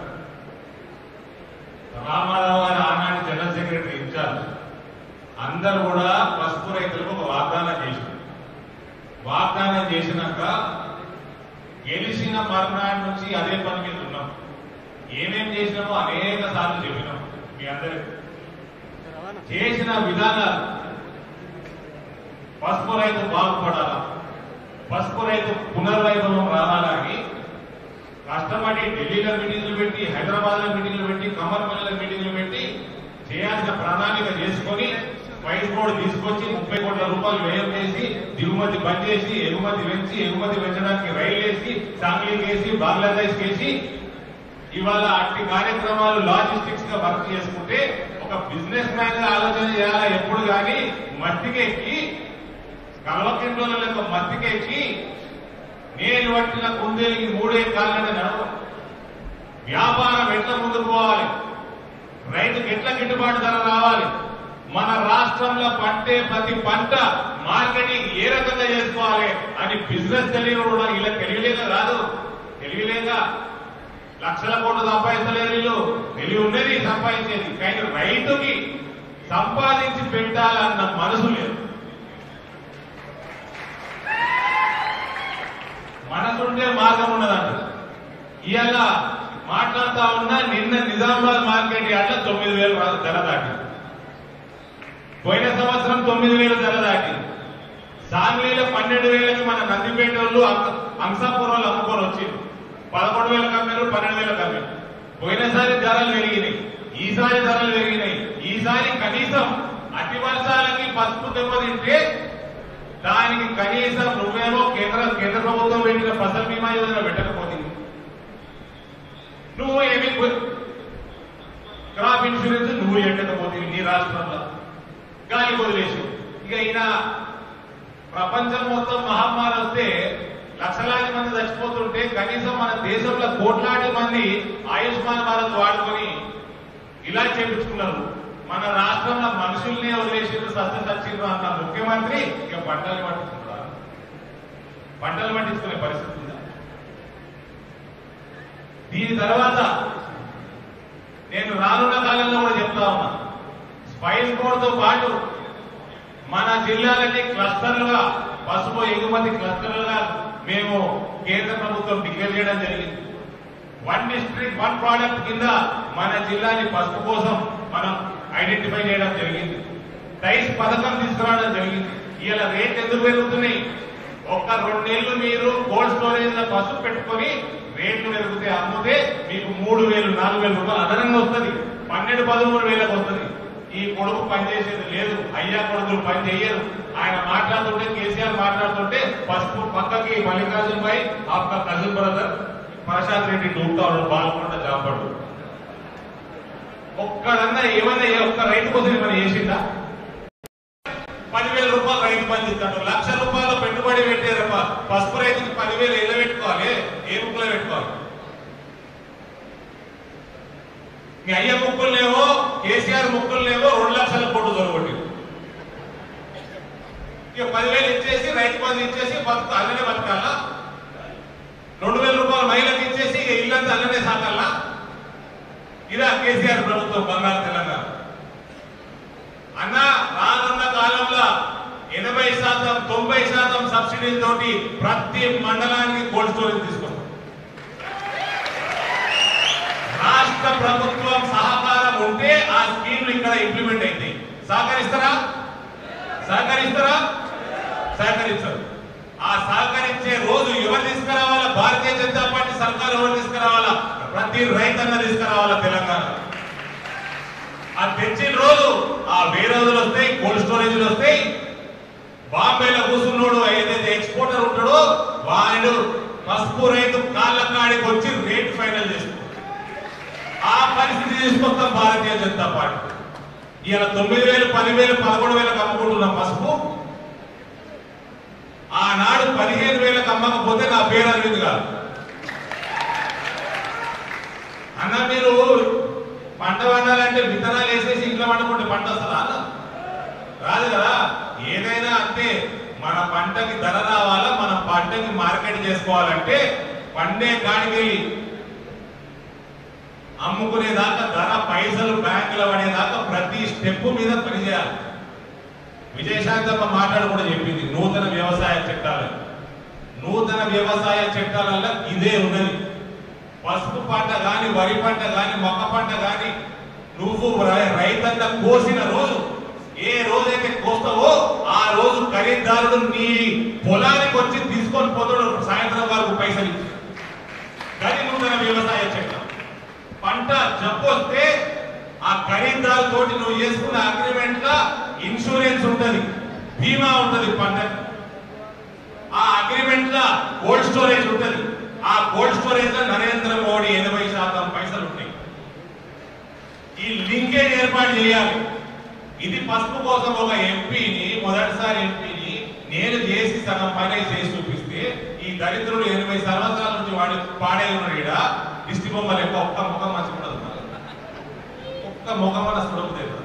Speaker 4: Rama Rao గారు ఆనాటి జనరల్ సెక్రటరీ ఇన్ఛార్జ్ అందరూ కూడా పసుపు రైతులకు ఒక వాగ్దానం చేశారు వాగ్దానం చేసినాక గెలిచిన మర్నాటి నుంచి అదే పని మీద ఉన్నాం ఏమేం చేసినామో అనేక సార్లు చెప్పినాం మీ అందరికి చేసిన విధానాలు పసుపు రైతు బాగుపడాలా పసుపు రైతు పునర్వైభవం రావాలని కష్టపడి ఢిల్లీలో మీటింగ్లు పెట్టి హైదరాబాద్ లో మీటింగ్లు పెట్టి కమర్పల్లిలో మీటింగ్లు పెట్టి చేయాల్సిన ప్రణాళిక చేసుకొని వైట్ బోర్డు తీసుకొచ్చి ముప్పై కోట్ల రూపాయలు వ్యయం చేసి దిగుమతి బంద్ చేసి ఎగుమతి పెంచి ఎగుమతి పెంచడానికి రైలు వేసి సాంగ్లీ వేసి బంగ్లాదేశ్ వేసి ఇవాళ అట్టి కార్యక్రమాలు లాజిస్టిక్స్ గా వర్క్ చేసుకుంటే ఒక బిజినెస్ మ్యాన్ గా ఆలోచన చేయాలా ఎప్పుడు కానీ మట్టికెక్కి కలవకిండ్ల లెక్క మట్టికెక్కి నేను పట్టిన కుందేలికి మూడే కాళ్ళని నడవ వ్యాపారం ఎట్లా ముందుకు పోవాలి రైతుకి ఎట్లా గిట్టుబాటు ధర రావాలి మన రాష్ట్రంలో పంటే ప్రతి పంట మార్కెటింగ్ ఏ రకంగా చేసుకోవాలి అని బిజినెస్ తెలియని కూడా ఇలా తెలియలేక రాదు తెలియలేక లక్షల కోట్లు సంపాదించలేరు వీళ్ళు తెలివి ఉండేది సంపాదించేది కానీ రైతుకి సంపాదించి పెట్టాలన్న మనసు లేదు మనసుంటే మార్గం ఉండదంట ఇవాళ మాట్లాడుతా ఉన్నా నిన్న నిజామాబాద్ మార్కెట్ యార్డ్లో తొమ్మిది వేలు రా- ధర దాటి పోయిన సంవత్సరం తొమ్మిది వేలు ధర దాటి సాంగ్లీలో పన్నెండు వేలకి మన నందిపేట వాళ్ళు అంక- అంశాపూర్ వాళ్ళు అమ్ముకొని వచ్చింది పదకొండు వేల కమ్మారు పన్నెండు వేల కమ్మారు పోయినసారి ధరలు పెరిగినాయి ఈసారి ధరలు పెరిగినాయి ఈసారి కనీసం అతి వర్షాలకి పసుపు దెబ్బతింటే దానికి కనీసం నువ్వేమో కేంద్ర కేంద్ర ప్రభుత్వం పెట్టిన ఫసల్ బీమా యోజన పెట్టకపోతుంది నువ్వు ఏమి క్రాప్ ఇన్సూరెన్స్ నువ్వు ఎట్టకపోతుంది నీ రాష్ట్రంలో గాలి వదిలేసి ఇక ఈయన ప్రపంచం మొత్తం మహమ్మారి వస్తే లక్షలాది మంది చచ్చిపోతుంటే కనీసం మన దేశంలో కోట్లాది మంది ఆయుష్మాన్ భారత్ వాడుకొని ఇలా చేపించుకున్నారు మన రాష్ట్రంలో మనుషుల్ని వదిలేసిండ్రు సస్య సచ్చిండ్రు అన్న ముఖ్యమంత్రి ఇక పంటలు పట్టించుకున్నారు పంటలు పట్టించుకునే పరిస్థితి ఉందా దీని తర్వాత నేను రానున్న కాలంలో కూడా చెప్తా ఉన్నా స్పైస్ బోర్డుతో పాటు మన జిల్లాలకి క్లస్టర్లుగా పసుపు ఎగుమతి క్లస్టర్లుగా మేము కేంద్ర ప్రభుత్వం డిక్లేర్ చేయడం జరిగింది వన్ డిస్ట్రిక్ట్ వన్ ప్రోడక్ట్ కింద మన జిల్లాని పసుపు కోసం మనం ఐడెంటిఫై చేయడం జరిగింది టైస్ పథకం తీసుకురావడం జరిగింది ఇలా రేట్ ఎందుకు పెరుగుతున్నాయి ఒక్క రెండేళ్లు మీరు కోల్డ్ స్టోరేజ్ లో పసుపు పెట్టుకొని రేట్లు పెరిగితే అమ్మితే మీకు మూడు వేలు నాలుగు వేల రూపాయలు అదనంగా వస్తుంది పన్నెండు పదమూడు వేలకు వస్తుంది ఈ కొడుకు పనిచేసేది లేదు అయ్యా కొడుకులు పని చేయరు ఆయన మాట్లాడుతుంటే కేసీఆర్ మాట్లాడుతుంటే పసుపు పక్కకి మల్లికార్జున్ భాయ్ ఆప్క కజిన్ బ్రదర్ ప్రశాంత్ రెడ్డి డూబ్తాడు బాలకొండ జాపడు ఒక్కడన్నా ఏమన్నా ఏ ఒక్క రైతు కోసం ఏమైనా చేసిందా పదివేల రూపాయలు రైతు బంధు ఇస్తాడు లక్ష రూపాయలు పెట్టుబడి పెట్టే రూప- పసుపు రైతుకి పదివేలు ఎలా పెట్టుకోవాలి ఏ ముక్కులో పెట్టుకోవాలి మీ అయ్య ముక్కులు లేవో కేసీఆర్ ముక్కులు లేవో రెండు లక్షల కోట్లు దొరకొట్టి ఇక నీళ్ళంతా అలానే సాగాలా ఇదా కేసీఆర్ ప్రభుత్వం బంగారు తెలంగాణ అన్న రానున్న కాలంలో ఎనభై శాతం తొంభై శాతం సబ్సిడీలతోటి ప్రతి మండలానికి కోల్డ్ స్టోరేజ్ తీసుకొస్తాం రాష్ట్ర ప్రభుత్వం సహకారం ఉంటే ఆ స్కీమ్లు ఇక్కడ ఇంప్లిమెంట్ అవుతాయి సహకరిస్తారా సహకరిస్తారా సహకరించరు ఆ సహకరించే రోజు ఎవరు తీసుకురావాలా భారతీయ జనతా పార్టీ సర్కార్ ఎవరు తీసుకురావాలా ప్రతి రైతన్న తీసుకురావాలా తెలంగాణ ఆ తెచ్చిన రోజు ఆ వేరోజులు వస్తాయి కోల్డ్ స్టోరేజ్లు వస్తాయి బాంబేలో కూర్చున్నాడు ఏదైతే ఎక్స్పోర్టర్ ఉంటాడో వాడు పసుపు రైతు కాళ్ళ కాడికి వచ్చి రేట్ ఫైనల్ చేస్తాడు ఆ పరిస్థితి తీసుకొస్తాం భారతీయ జనతా పార్టీ ఇవాళ తొమ్మిది వేలు పదివేలు పదకొండు వేలకు అమ్ముకుంటున్న పసుపు ఆనాడు పదిహేను వేలకు అమ్మకపోతే నా పేరు అరవింద్ కాదు అన్న మీరు పంట పండాలంటే విత్తనాలు వేసేసి ఇంట్లో పండుకుంటే పంట వస్తుందా అన్న రాదు కదా ఏదైనా అంతే మన పంటకి ధర రావాలా మన పంటకి మార్కెట్ చేసుకోవాలంటే పండే కాడికి వెళ్ళి అమ్ముకునేదాకా ధర పైసలు బ్యాంకులో పడేదాకా ప్రతి స్టెప్ మీద పనిచేయాలి విజయశాంతమ్మ మాట్లాడు కూడా చెప్పింది నూతన వ్యవసాయ చట్టాలు నూతన వ్యవసాయ చట్టాలలో ఇదే ఉన్నది పసుపు పంట గాని వరి పంట గాని మొక్క పంట గాని నువ్వు రై- రైతన్న కోసిన రోజు ఏ రోజైతే కోస్తావో ఆ రోజు ఖరీదారుడు నీ పొలానికి వచ్చి తీసుకొని పోతాడు సాయంత్రం వరకు పైసలు ఇచ్చి అది నూతన వ్యవసాయ చట్టం పంట జబ్బు వస్తే ఆ ఖరీదారు తోటి నువ్వు చేసుకున్న అగ్రిమెంట్ లా ఇన్సూరెన్స్ ఉంటది బీమా ఉంటది పంటకి ఆ అగ్రిమెంట్ లా కోల్డ్ స్టోరేజ్ ఉంటది ఆ కోల్డ్ స్టోరేజ్ లో నరేంద్ర మోడీ ఎనభై శాతం పైసలు ఉంటాయి ఈ లింకేజ్ ఏర్పాటు చేయాలి ఇది పసుపు కోసం ఒక ఎంపీని మొదటిసారి ఎంపీని నేను చేసి సగం పని చేసి చూపిస్తే ఈ దరిద్రుడు ఎనభై సంవత్సరాల నుంచి వాడి పాడే ఉన్నాడు ఈడ దిష్టి బొమ్మలు ఎక్కువ ఒక్క ముఖం మంచి ఉండదు మరి. ఒక్క ముఖం మన సుడపు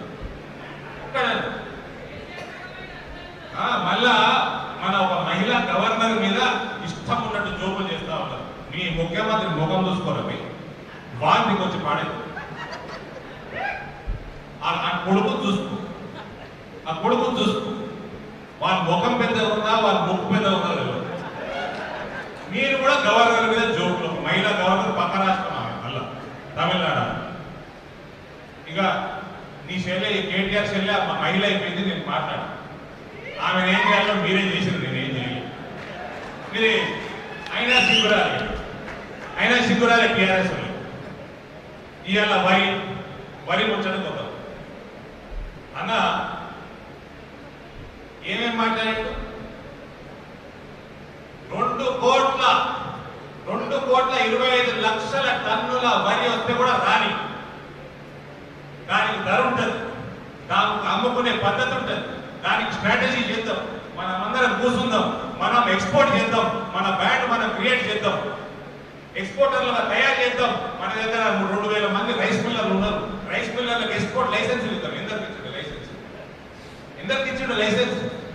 Speaker 4: ఆ, మళ్ళా మన ఒక మహిళా గవర్నర్ మీద ఇష్టం ఉన్నట్టు జోకులు చేస్తా ఉన్నారు మీ ముఖ్యమంత్రి ముఖం చూసుకోరా పోయి వాడిని కొంచెం పాడేది ఆ ఆ కొడుకు చూసుకో ఆ కొడుకు చూసుకో వాళ్ళ ముఖం పెద్ద ఉందా వాళ్ళ ముక్కు పెద్ద ఉందా తెలియదు మీరు కూడా గవర్నర్ మీద జోకులు ఒక మహిళా గవర్నర్ పక్క రాష్ట్రం ఆమె మళ్ళా తమిళనాడు ఆమె. ఇక నీ శైలి కేటీఆర్ శైలి ఆ మహిళ అయిపోయింది నేను మాట్లాడు ఆమె ఏం చేయాలో మీరే చేసారు నేను ఏం చేయలేదు మీరే అయినా సిగ్గురాలి అయినా సిగ్గురాలి టీఆర్ఎస్ వాళ్ళు ఇవాళ వరి వరి ముచ్చట కొత్త అన్న ఏమేం మాట్లాడాడు రెండు కోట్ల రెండు కోట్ల ఇరవై ఐదు లక్షల టన్నుల వరి వస్తే కూడా రాని దానికి ధర ఉంటుంది దానికి అమ్ముకునే పద్ధతి ఉంటుంది దానికి స్ట్రాటజీ చేద్దాం మనం అందరం కూర్చుందాం మనం ఎక్స్పోర్ట్ చేద్దాం మన బ్రాండ్ మనం క్రియేట్ చేద్దాం ఎక్స్పోర్టర్లుగా తయారు చేద్దాం మన దగ్గర రెండు వేల మంది రైస్ మిల్లర్లు ఉన్నారు రైస్ మిల్లర్లకు ఎక్స్పోర్ట్ లైసెన్స్ ఇద్దాం ఎందరికి ఇచ్చిండు లైసెన్స్ ఎందరికి ఇచ్చిండు లైసెన్స్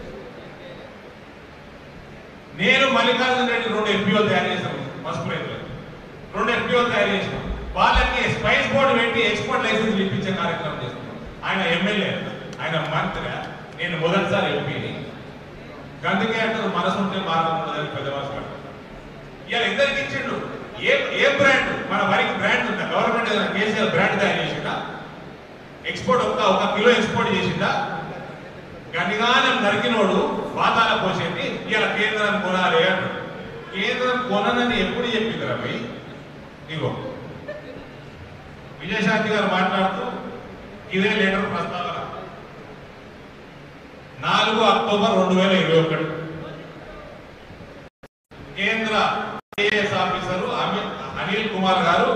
Speaker 4: నేను మల్లికార్జున రెడ్డి రెండు ఎఫ్పిఓ తయారు చేశాను పసుపు రైతులకు రెండు ఎఫ్పిఓ తయారు చేసాం వాళ్ళకి స్పైస్ బోర్డు పెట్టి ఎక్స్పోర్ట్ లైసెన్స్ ఇప్పించే కార్యక్రమం చేస్తున్నాం ఆయన ఎమ్మెల్యే ఆయన మంత్రి నేను మొదటిసారి ఎంపీని అందుకే అంటారు మనసు ఉంటే మార్గం ఉండదని పెద్దవాసు ఇవాళ ఇద్దరికి ఇచ్చిండు ఏ ఏ బ్రాండ్ మన వరికి బ్రాండ్ ఉందా గవర్నమెంట్ ఏదైనా కేసీఆర్ బ్రాండ్ తయారు చేసిందా ఎక్స్పోర్ట్ ఒక్క ఒక కిలో ఎక్స్పోర్ట్ చేసిందా గనిగానం నరికినోడు పాతాల పోసేది ఇలా కేంద్రం కొనాలి అంటాడు కేంద్రం కొననని ఎప్పుడు చెప్పింది రవి ఇగో విజయశాంతి గారు మాట్లాడుతూ ఇదే లెటర్ ప్రస్తావన నాలుగు అక్టోబర్ రెండు వేల ఇరవై ఒకటి కేంద్ర IAS officer Amit Anil Kumar garu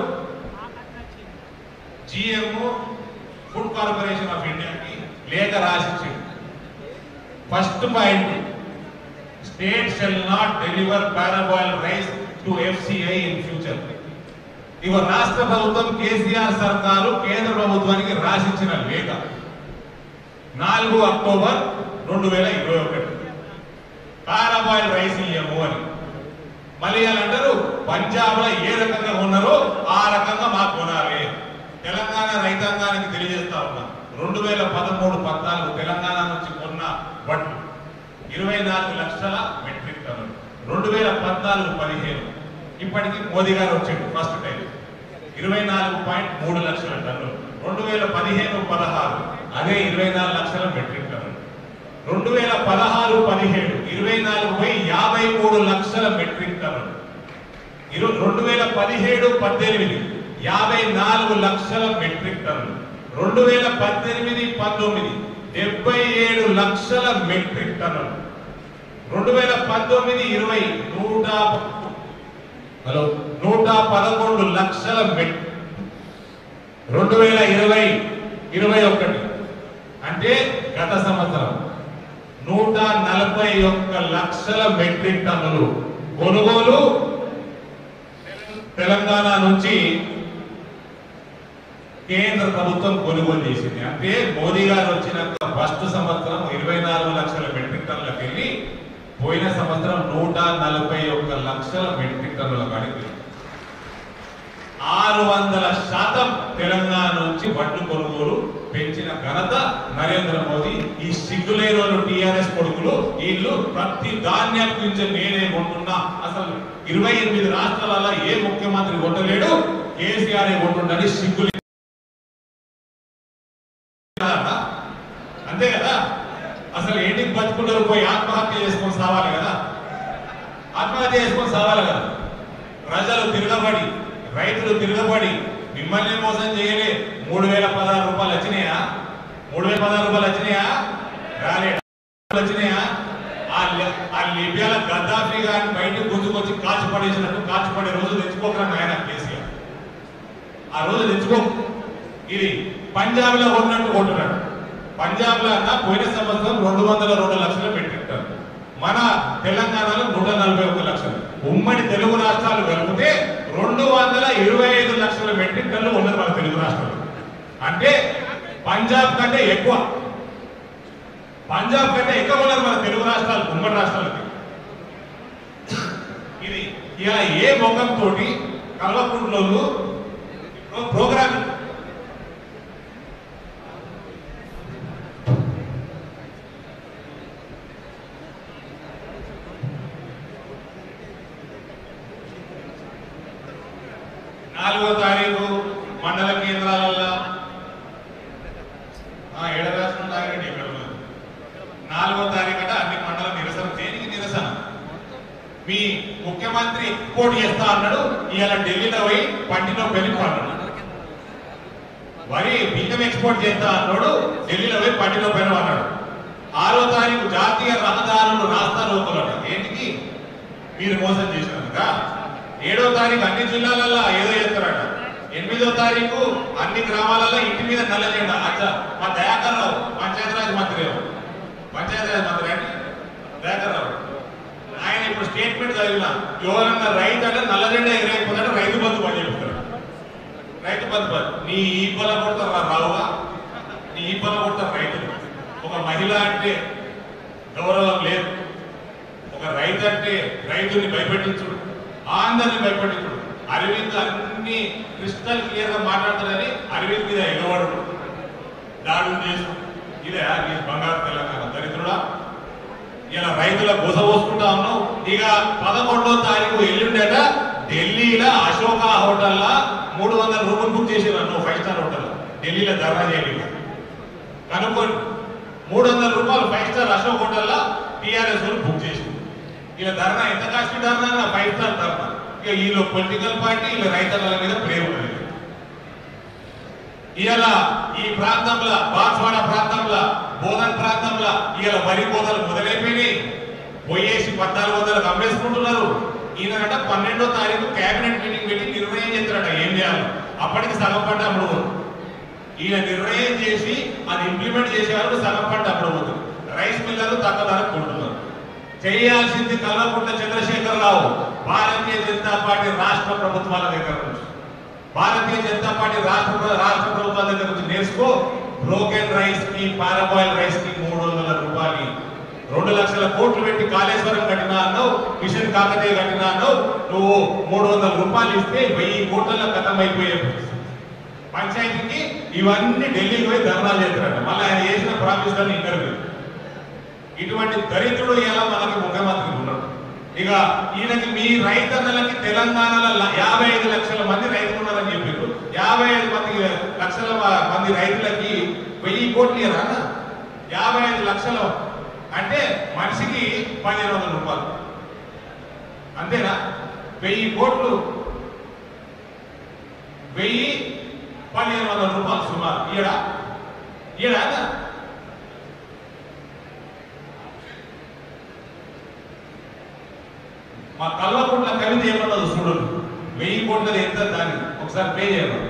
Speaker 4: GMO food corporation of ఇండియాకి లేఖ రాసిచ్చింది first point state shall not deliver parboiled rice to FCI in future ఇవ రాష్ట్ర ప్రభుత్వం కేసీఆర్ సర్కారు కేంద్ర ప్రభుత్వానికి రాసిచ్చిన లేఖ నాలుగు అక్టోబర్ రెండు వేల ఇరవై ఒకటి పారాబాయిల్ రైస్ ఇయ్యము అని మళ్ళీ వాళ్ళు అంటారు పంజాబ్ లో ఏ రకంగా ఉన్నారో ఆ రకంగా మాకు కొనాలి తెలంగాణ రైతాంగానికి తెలియజేస్తా ఉన్నా రెండు వేల పదమూడు పద్నాలుగు తెలంగాణ నుంచి కొన్న వడ్లు ఇరవై నాలుగు లక్షల మెట్రిక్ టన్నులు రెండు వేల పద్నాలుగు పదిహేను ఇప్పటికి మోదీ గారు వచ్చాడు ఫస్ట్ టైం ఇరవై నాలుగు పాయింట్ మూడు లక్షల టన్నులు రెండు వేల పదిహేను పదహారు అదే ఇరవై నాలుగు లక్షల మెట్రిక్ టన్నులు రెండు వేల పదహారు పదిహేడు ఇరవై నాలుగు పోయి యాభై మూడు లక్షల మెట్రిక్ టన్నులు ఇరు- రెండు వేల పదిహేడు పద్దెనిమిది యాభై నాలుగు లక్షల మెట్రిక్ టన్నులు రెండు వేల పద్దెనిమిది పంతొమ్మిది డెబ్బై ఏడు లక్షల మెట్రిక్ టన్నులు రెండు వేల పంతొమ్మిది ఇరవై నూట హలో నూట పదకొండు లక్షల మెట్ రెండు వేల ఇరవై ఇరవై ఒకటి అంటే గత సంవత్సరం నూట నలభై ఒక్క లక్షల మెట్రిక్ టన్నులు కొనుగోలు తెలంగాణ నుంచి కేంద్ర ప్రభుత్వం కొనుగోలు చేసింది అంటే మోదీ గారు వచ్చినాక ఫస్ట్ సంవత్సరం ఇరవై నాలుగు లక్షల మెట్రిక్ టన్నులకు వెళ్ళి పోయిన సంవత్సరం నూట నలభై ఒక్క లక్షల మెట్రిక్ టన్నుల కాడికి ఆరు వందల శాతం తెలంగాణ నుంచి వడ్లు కొనుగోలు పెంచిన ఘనత నరేంద్ర మోదీ ఈ సిగ్గులేని వాళ్ళు టిఆర్ఎస్ కొడుకులు వీళ్ళు ప్రతి ధాన్యం గురించి నేనే కొంటున్నా అసలు ఇరవై ఎనిమిది రాష్ట్రాలలో ఏ ముఖ్యమంత్రి కొట్టలేడు కేసీఆర్ కొంటుండని సిగ్గులే కదా? అంతే కదా అసలు ఏంటి బతుకుంటారు పోయి ఆత్మహత్య చేసుకొని సావాలి కదా ఆత్మహత్య చేసుకొని సావాలి కదా ప్రజలు తిరగబడి రైతులు తిరగబడి మిమ్మల్ని మోసం చేయలే మూడు వేల పదహారు రూపాయలు వచ్చినాయా మూడు వేల పదహారు రూపాయలు వచ్చినాయా రాలే వచ్చినాయా ఆ లి- ఆ లిబియాల గద్దాఫీ గారిని బయటకు గుంజుకొచ్చి కాల్చి పడేసినట్టు కాల్చి పడే రోజు తెచ్చుకోకరా నాయన కేసీఆర్ ఆ రోజు తెచ్చుకో ఇది పంజాబ్ లో ఉన్నట్టు కొంటున్నాడు పంజాబ్ లో అన్న పోయిన సంవత్సరం రెండు వందల రెండు లక్షలు పెట్టింటారు మన తెలంగాణలో నూట నలభై ఒక్క లక్షలు ఉమ్మడి తెలుగు రాష్ట్రాలు కలిపితే రెండు వందల ఇరవై ఐదు లక్షల మెట్రిక్ టన్నులు ఉన్నది మన తెలుగు రాష్ట్రాలు అంటే పంజాబ్ కంటే ఎక్కువ పంజాబ్ కంటే ఎక్కువ ఉన్నది మన తెలుగు రాష్ట్రాలు ఉమ్మడి రాష్ట్రాలకి ఇది ఇలా ఏ ముఖం తోటి కల్వకుంట్లోళ్ళు ప్రోగ్రామ్ నాలుగో తారీఖు మండల కేంద్రాలలో ఆ, ఏడ రాష్ట్రం తారీఖు ఇక్కడ ఉన్నది. నాలుగో తారీఖు అంటే అన్ని మండల నిరసన దేనికి నిరసన మీ ముఖ్యమంత్రి ఎక్స్పోర్ట్ చేస్తా అన్నాడు ఇవాళ ఢిల్లీలో పోయి పంటిలో పెళ్లి అన్నాడు వరి బియ్యం ఎక్స్పోర్ట్ చేస్తా అన్నాడు ఢిల్లీలో పోయి పంటిలో పెను అన్నాడు ఆరో తారీఖు జాతీయ రహదారులు రాస్తా రోకులట ఏంటికి మీరు మోసం చేసినందుక ఏడో తారీఖు అన్ని జిల్లాలలో ఏదో చేస్తారట ఎనిమిదో తారీఖు అన్ని గ్రామాలలో ఇంటి మీద నల్ల జెండా అచ్చా మా దయాకర్ రావు పంచాయతీరాజ్ మంత్రి ఏమో. పంచాయతీరాజ్ మంత్రి అండి దయాకర్ రావు ఆయన ఇప్పుడు స్టేట్మెంట్ చదివిన ఎవరన్నా రైతు అంటే నల్ల జెండా ఎగిరైపోతుంటే రైతు బంధు పని చెప్తారు రైతు బంధు పని నీ ఈ పొల కొడతారు రా రావుగా నీ ఈ పొల కొడతారు రైతులు ఒక మహిళ అంటే గౌరవం లేదు ఒక రైతు అంటే రైతుని భయపెట్టించుడు అందరిని భయపెట్టించుడు అరవింద్ అన్ని క్రిస్టల్ క్లియర్ గా మాట్లాడతారని అరవింద్ మీద ఎగవాడు దాడులు చేసు ఇదే నీ బంగారు తెలంగాణ దరిద్రుడా ఇలా రైతుల గుస పోసుకుంటా ఉన్నావు ఇక పదకొండో తారీఖు ఎల్లుండట ఢిల్లీలో అశోక హోటల్లో మూడు వందల రూపాయలు బుక్ చేసి నువ్వు ఫైవ్ స్టార్ హోటల్ ఢిల్లీలో ధర్నా చేయలేదు కనుక్కోండి మూడు వందల రూపాయలు ఫైవ్ స్టార్ అశోక్ హోటల్లో టీఆర్ఎస్ వాళ్ళు బుక్ చేసి ఇలా ధర్నా ఎంత cost dharna five star dharna ఇక వీళ్ళు పొలిటికల్ పార్టీ వీళ్ళ రైతుల మీద ప్రేమ ఉన్నది ఇవాళ ఈ ప్రాంతంలో బాన్స్వాడ ప్రాంతంలో బోధన్ ప్రాంతంలో ఇవాళ వరి కోతలు మొదలైపోయినాయి పోయేసి పద్నాలుగు వందలకు అమ్మేసుకుంటున్నారు ఈయనంట పన్నెండో తారీఖు కేబినెట్ మీటింగ్ పెట్టి నిర్ణయం చేస్తారట ఏం చేయాలి అప్పటికి సగం పంట అప్పుడు పోతుంది. ఈయన నిర్ణయం చేసి అది ఇంప్లిమెంట్ చేసే వరకు సగం పంట అప్పుడు పోతుంది రైస్ మిల్లర్లు తక్కువ ధరకు కొంటున్నారు చేయాల్సింది కల్వకుంట్ల చంద్రశేఖరరావు భారతీయ జనతా పార్టీ రాష్ట్ర ప్రభుత్వాల దగ్గర నుంచి భారతీయ జనతా పార్టీ రాష్ట్ర ప్ర- రాష్ట్ర ప్రభుత్వాల దగ్గర నుంచి నేర్చుకో బ్రోకెన్ రైస్ కి పారాబాయిల్ రైస్ కి మూడు వందల రూపాయలు రెండు లక్షల కోట్లు పెట్టి కాళేశ్వరం కట్టినా అన్నావు మిషన్ కాకతీయ కట్టినా అన్నావు నువ్వు మూడు వందల రూపాయలు ఇస్తే వెయ్యి కోట్ల కథం అయిపోయే పంచాయతీకి ఇవన్నీ ఢిల్లీకి పోయి ధర్నాలు చేస్తారంట మళ్ళీ ఆయన చేసిన ప్రామిస్లను ఇక్కడ ఇటువంటి దరిద్రుడు ఎలా మనకి ముఖ్యమంత్రి ఉన్నాడు ఇక ఈయనకి మీ రైతన్నలకి తెలంగాణలో ల- యాభై ఐదు లక్షల మంది రైతులు ఉన్నారని చెప్పారు యాభై ఐదు మంది లక్షల మ- మంది రైతులకి వెయ్యి కోట్లు ఇవ్వరా యాభై ఐదు లక్షలు అంటే మనిషికి పదిహేను వందల రూపాయలు అంతేనా వెయ్యి కోట్లు వెయ్యి పదిహేను వందల రూపాయలు సుమారు ఈడ ఈడ మా కల్వకుంట్ల కవిత ఏమన్నది చూడండి వెయ్యి కోట్లది ఎంత దాన్ని ఒకసారి పే చేయాలి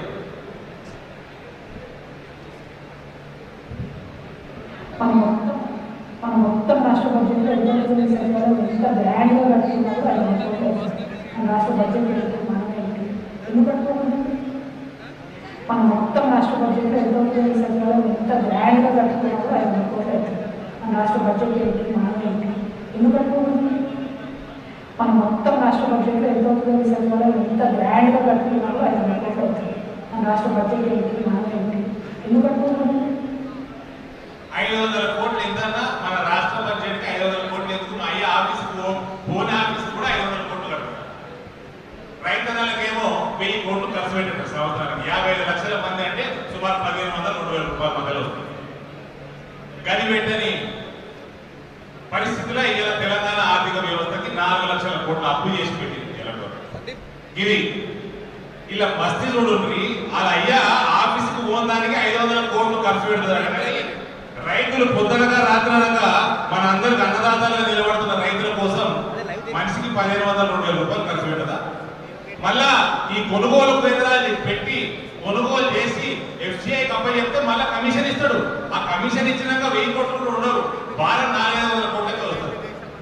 Speaker 7: మన మొత్తం మన మొత్తం రాష్ట్ర బడ్జెట్లో ఎన్నో సరిపడా ఎంత గ్రాండ్గా కట్టుకున్నారు అది అనుకోలేదు మన రాష్ట్ర బడ్జెట్ ఏంటి మనం ఏంటి ఎందుకు కట్టుకోకూడదు మన మొత్తం రాష్ట్ర బడ్జెట్లో ఎంతో సరిపడా ఎంత గ్రాండ్గా కట్టుకున్నారు అది అనుకోలేదు మన రాష్ట్ర బడ్జెట్ ఏంటి మనం ఏంటి ఎందుకు కట్టుకోకూడదు మన మొత్తం రాష్ట్ర బడ్జెట్లో ఎంతో సరిపడా ఎంత గ్రాండ్గా కట్టుకున్నారు అది అనుకోలేదు మన రాష్ట్ర బడ్జెట్ ఏంటి మనం ఏంటి ఎందుకు కట్టుకోకూడదు
Speaker 4: ఐదు వందల కోట్లు ఎంతన్నా మన రాష్ట్ర బడ్జెట్ కి ఐదు వందల కోట్లు ఎందుకు మా అయ్యే ఆఫీస్ ఫోన్ ఆఫీస్ కూడా ఐదు వందల కోట్లు కట్టారు రైతన్నలకేమో వెయ్యి కోట్లు ఖర్చు పెట్టారు సంవత్సరానికి యాభై ఐదు లక్షల మంది అంటే సుమారు పదిహేను వందల రెండు వేల రూపాయల మధ్యలో వస్తుంది గది పెట్టని పరిస్థితిలో ఇలా తెలంగాణ ఆర్థిక వ్యవస్థకి నాలుగు లక్షల కోట్ల అప్పు చేసి పెట్టింది తెలంగాణ ఇది ఇలా మస్తి చూడండి అలా అయ్యా ఆఫీస్ కు పోదానికి ఐదు వందల కోట్లు ఖర్చు పెడుతుంది కానీ రైతులు పొద్దునగా రాత్రనగా మన అందరికి అన్నదాతలుగా నిలబడుతున్న రైతుల కోసం మనిషికి పదిహేను వందల రెండు వేల రూపాయలు ఖర్చు పెట్టదా మళ్ళా ఈ కొనుగోలు కేంద్రాలు పెట్టి కొనుగోలు చేసి ఎఫ్సిఐ కంపెనీ చెప్తే మళ్ళా కమిషన్ ఇస్తాడు ఆ కమిషన్ ఇచ్చినాక వెయ్యి కోట్లు కూడా ఉండవు భారం నాలుగైదు వందల కోట్లకే వస్తుంది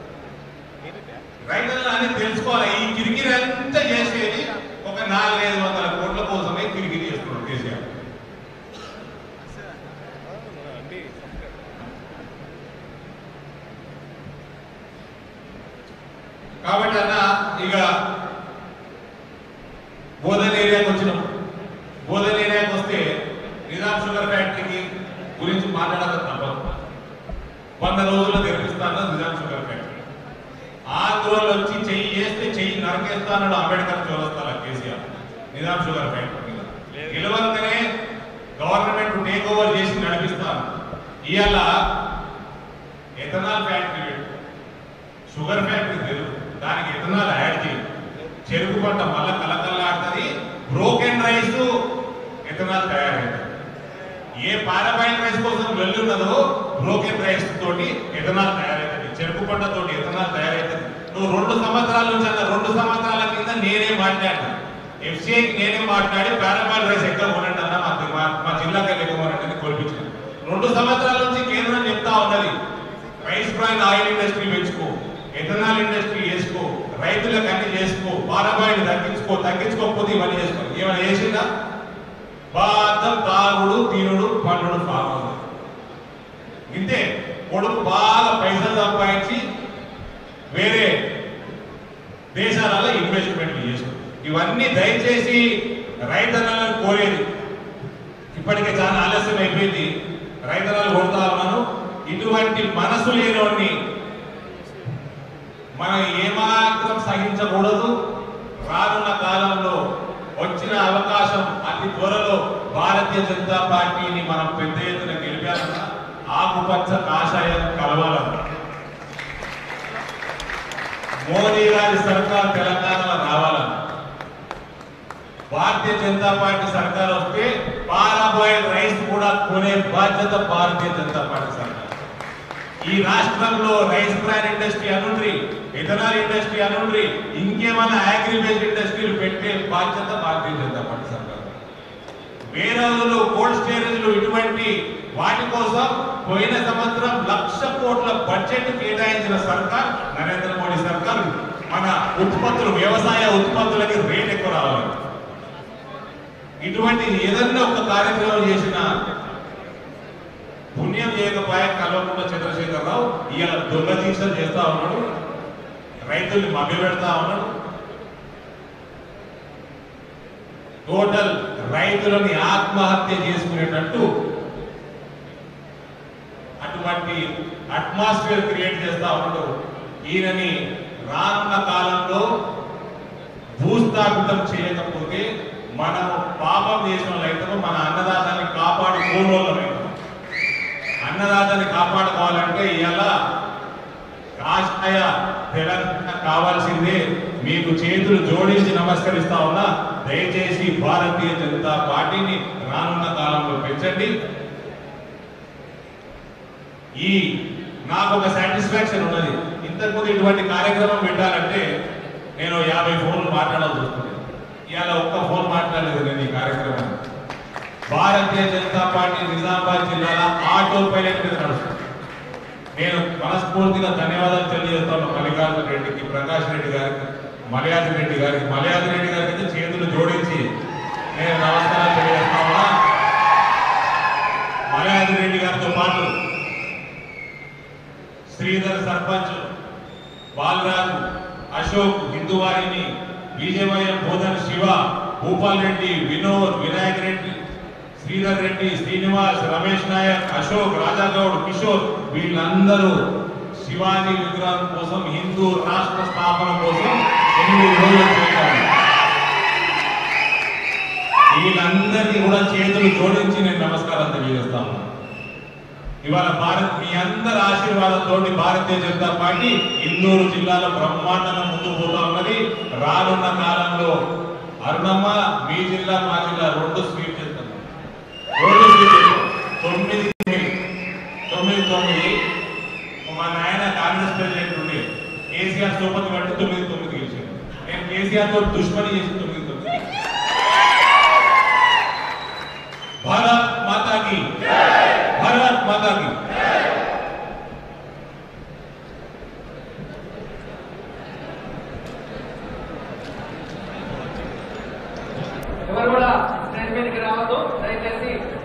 Speaker 4: రైతులు అని తెలుసుకోవాలి ఈ కిరికిరి అంతా చేసేది ఒక నాలుగైదు వందల కోట్ల కోసమే కిరికిరి చేస్తున్నాడు కేసీఆర్ కాబట్టి అన్న ఇక బోధన ఏరియాకి వచ్చినాం బోధన ఏరియాకి వస్తే నిజాం షుగర్ ఫ్యాక్టరీకి గురించి మాట్లాడక తప్పదు వంద రోజుల్లో తెరిపిస్తాను నిజాం షుగర్ ఫ్యాక్టరీ ఆంధ్రోళ్ళు వచ్చి చెయ్యి వేస్తే చెయ్యి నరకేస్తానడు అంబేద్కర్ చౌరస్తాల కేసీఆర్ నిజాం షుగర్ ఫ్యాక్టరీ మీద గెలవంగానే గవర్నమెంట్ టేక్ ఓవర్ చేసి నడిపిస్తాను ఇవాళ ఎథనాల్ ఫ్యాక్టరీ పెట్టు షుగర్ ఫ్యాక్టరీ తెలుగు దానికి ఎథనాల్ యాడ్ చేయి చెరుకు పంట మళ్ళా కలకల్లాడుతుంది బ్రోకెన్ రైస్ ఎథనాల్ తయారైంది ఏ పారాబాయిల్ రైస్ కోసం వెళ్ళి ఉన్నదో బ్రోకెన్ రైస్ తోటి ఎథనాల్ తయారైతుంది చెరుకు పంట తోటి ఎథనాల్ తయారైతుంది నువ్వు రెండు సంవత్సరాల నుంచి అన్న రెండు సంవత్సరాల కింద నేనే మాట్లాడినా ఎఫ్సిఐకి నేనే మాట్లాడి పారాబాయిల్ రైస్ ఎక్కడ కొనండి అన్న మా మా- మా జిల్లాకి ఎక్కువ కొనండి కోల్పించాను రెండు సంవత్సరాల నుంచి కేంద్రం చెప్తా ఉన్నది రైస్ బ్రాండ్ ఆయిల్ ఇండస్ట్రీ పెంచుకో ఎథనాల్ ఇండస్ట్రీ చేసుకో రైతులకు అన్ని చేసుకో పారాబాయిల్ తగ్గించుకో తగ్గించుకోకపోతే ఇవన్నీ చేసుకో ఏమైనా చేసిందా బాధం తాగుడు తినుడు పండుడు పాపం ఇంతే కొడుకు బాగా పైసలు సంపాదించి వేరే దేశాలలో ఇన్వెస్ట్మెంట్లు చేసుకో ఇవన్నీ దయచేసి రైతన్నలను కోరేది ఇప్పటికే చాలా ఆలస్యం అయిపోయింది రైతన్నలు కొడతా ఉన్నాను ఇటువంటి మనసు లేనివాడిని మనం ఏమాత్రం సహించకూడదు రానున్న కాలంలో వచ్చిన అవకాశం అతి త్వరలో భారతీయ జనతా పార్టీని మనం పెద్ద ఎత్తున గెలిపాలన్నా ఆకుపచ్చ కాషాయం కలవాలన్నా మోదీ గారి సర్కార్ తెలంగాణలో రావాలన్నా భారతీయ జనతా పార్టీ సర్కార్ వస్తే పారాబాయిల్ రైస్ కూడా కొనే బాధ్యత భారతీయ జనతా పార్టీ సర్కార్ ఈ రాష్ట్రంలో రైస్ బ్రాన్ ఇండస్ట్రీ అనుండ్రి ఎథనాల్ ఇండస్ట్రీ అనుండ్రి ఇంకేమైనా అగ్రిబేస్ ఇండస్ట్రీలు పెట్టే బాధ్యత భారతీయ జనతా పార్టీ సర్కార్ వేరేలు కోల్డ్ స్టోరేజ్లు ఇటువంటి వాటి కోసం పోయిన సంవత్సరం లక్ష కోట్ల బడ్జెట్ కేటాయించిన సర్కార్ నరేంద్ర మోడీ సర్కార్ మన ఉత్పత్తులు వ్యవసాయ ఉత్పత్తులకి రేట్ ఎక్కువ రావాలి ఇటువంటి ఏదన్నా ఒక కార్యక్రమం చేసిన పుణ్య పుణ్యం చేయకపోయా కల్వకుంట్ల చంద్రశేఖరరావు ఇవాళ దొంగ దీక్షలు చేస్తా ఉన్నాడు రైతుల్ని మభ్య పెడతా ఉన్నాడు టోటల్ రైతులని ఆత్మహత్య చేసుకునేటట్టు అటువంటి అట్మాస్ఫియర్ క్రియేట్ చేస్తా ఉన్నాడు ఈయనని రానున్న కాలంలో భూస్థాపితం చేయకపోతే మనం పాపం చేసిన రైతులు మన అన్నదాతాన్ని కాపాడుకోవాలి అన్నదాతాన్ని కాపాడుకోవాలంటే ఇలా కాషాయ తెలంగాణ కావాల్సిందే మీకు చేతులు జోడించి నమస్కరిస్తా ఉన్నా దయచేసి భారతీయ జనతా పార్టీని రానున్న కాలంలో పెంచండి ఈ నాకు ఒక సాటిస్ఫాక్షన్ ఉన్నది ఇంతకుముందు ఇటువంటి కార్యక్రమం పెట్టాలంటే నేను యాభై ఫోన్లు మాట్లాడాల్సి వస్తుంది ఇవాళ ఒక్క ఫోన్ మాట్లాడలేదు నేను ఈ కార్యక్రమం భారతీయ జనతా పార్టీ నిజామాబాద్ జిల్లాలో ఆటో పైలట్ మీద నడుస్తుంది నేను మనస్ఫూర్తిగా ధన్యవాదాలు తెలియజేస్తాను మల్లికార్జున రెడ్డికి ప్రకాష్ రెడ్డి గారికి మలయాది రెడ్డి గారికి మలయాది రెడ్డి గారికి అయితే చేతులు జోడించి నేను నమస్కారం తెలియజేస్తా ఉన్నా మలయాది రెడ్డి గారితో పాటు శ్రీధర్ సర్పంచ్ బాలరాజు అశోక్ హిందువాహిని విజయవయం బోధన్ శివ భూపాల్ రెడ్డి వినోద్ వినాయక్ రెడ్డి శ్రీధర్ రెడ్డి శ్రీనివాస్ రమేష్ నాయక్ అశోక్ రాజాగౌడ్ కిషోర్ వీళ్ళందరూ శివాజీ విగ్రహం కోసం హిందూ రాష్ట్ర స్థాపన కోసం ఎనిమిది రోజులు చేశారు వీళ్ళందరికీ కూడా చేతులు జోడించి నేను నమస్కారం తెలియజేస్తాను ఇవాళ భారత్ మీ అందరి ఆశీర్వాదంతో భారతీయ జనతా పార్టీ ఇందూరు జిల్లాలో బ్రహ్మాండంగా ముందుకు పోతా ఉన్నది రానున్న కాలంలో అరుణమ్మ మీ జిల్లా మా జిల్లా రెండు స్వీప్ చేస్తాం రెండు స్వీప్ చేస్తాం తొమ్మిది తొమ్మిది తొమ్మిది తొమ్మిది మా నాయన కాంగ్రెస్ ప్రెసిడెంట్ ఉండే కేసీఆర్ సోపతి బట్టి తొమ్మిది తొమ్మిది గెలిచాను నేను కేసీఆర్ తో దుష్పని చేసి తొమ్మిది తొమ్మిది భారత్ మాతాకి భారత్ మాతాకి
Speaker 11: ఎవరు కూడా స్టేజ్ మీదకి రావద్దు దయచేసి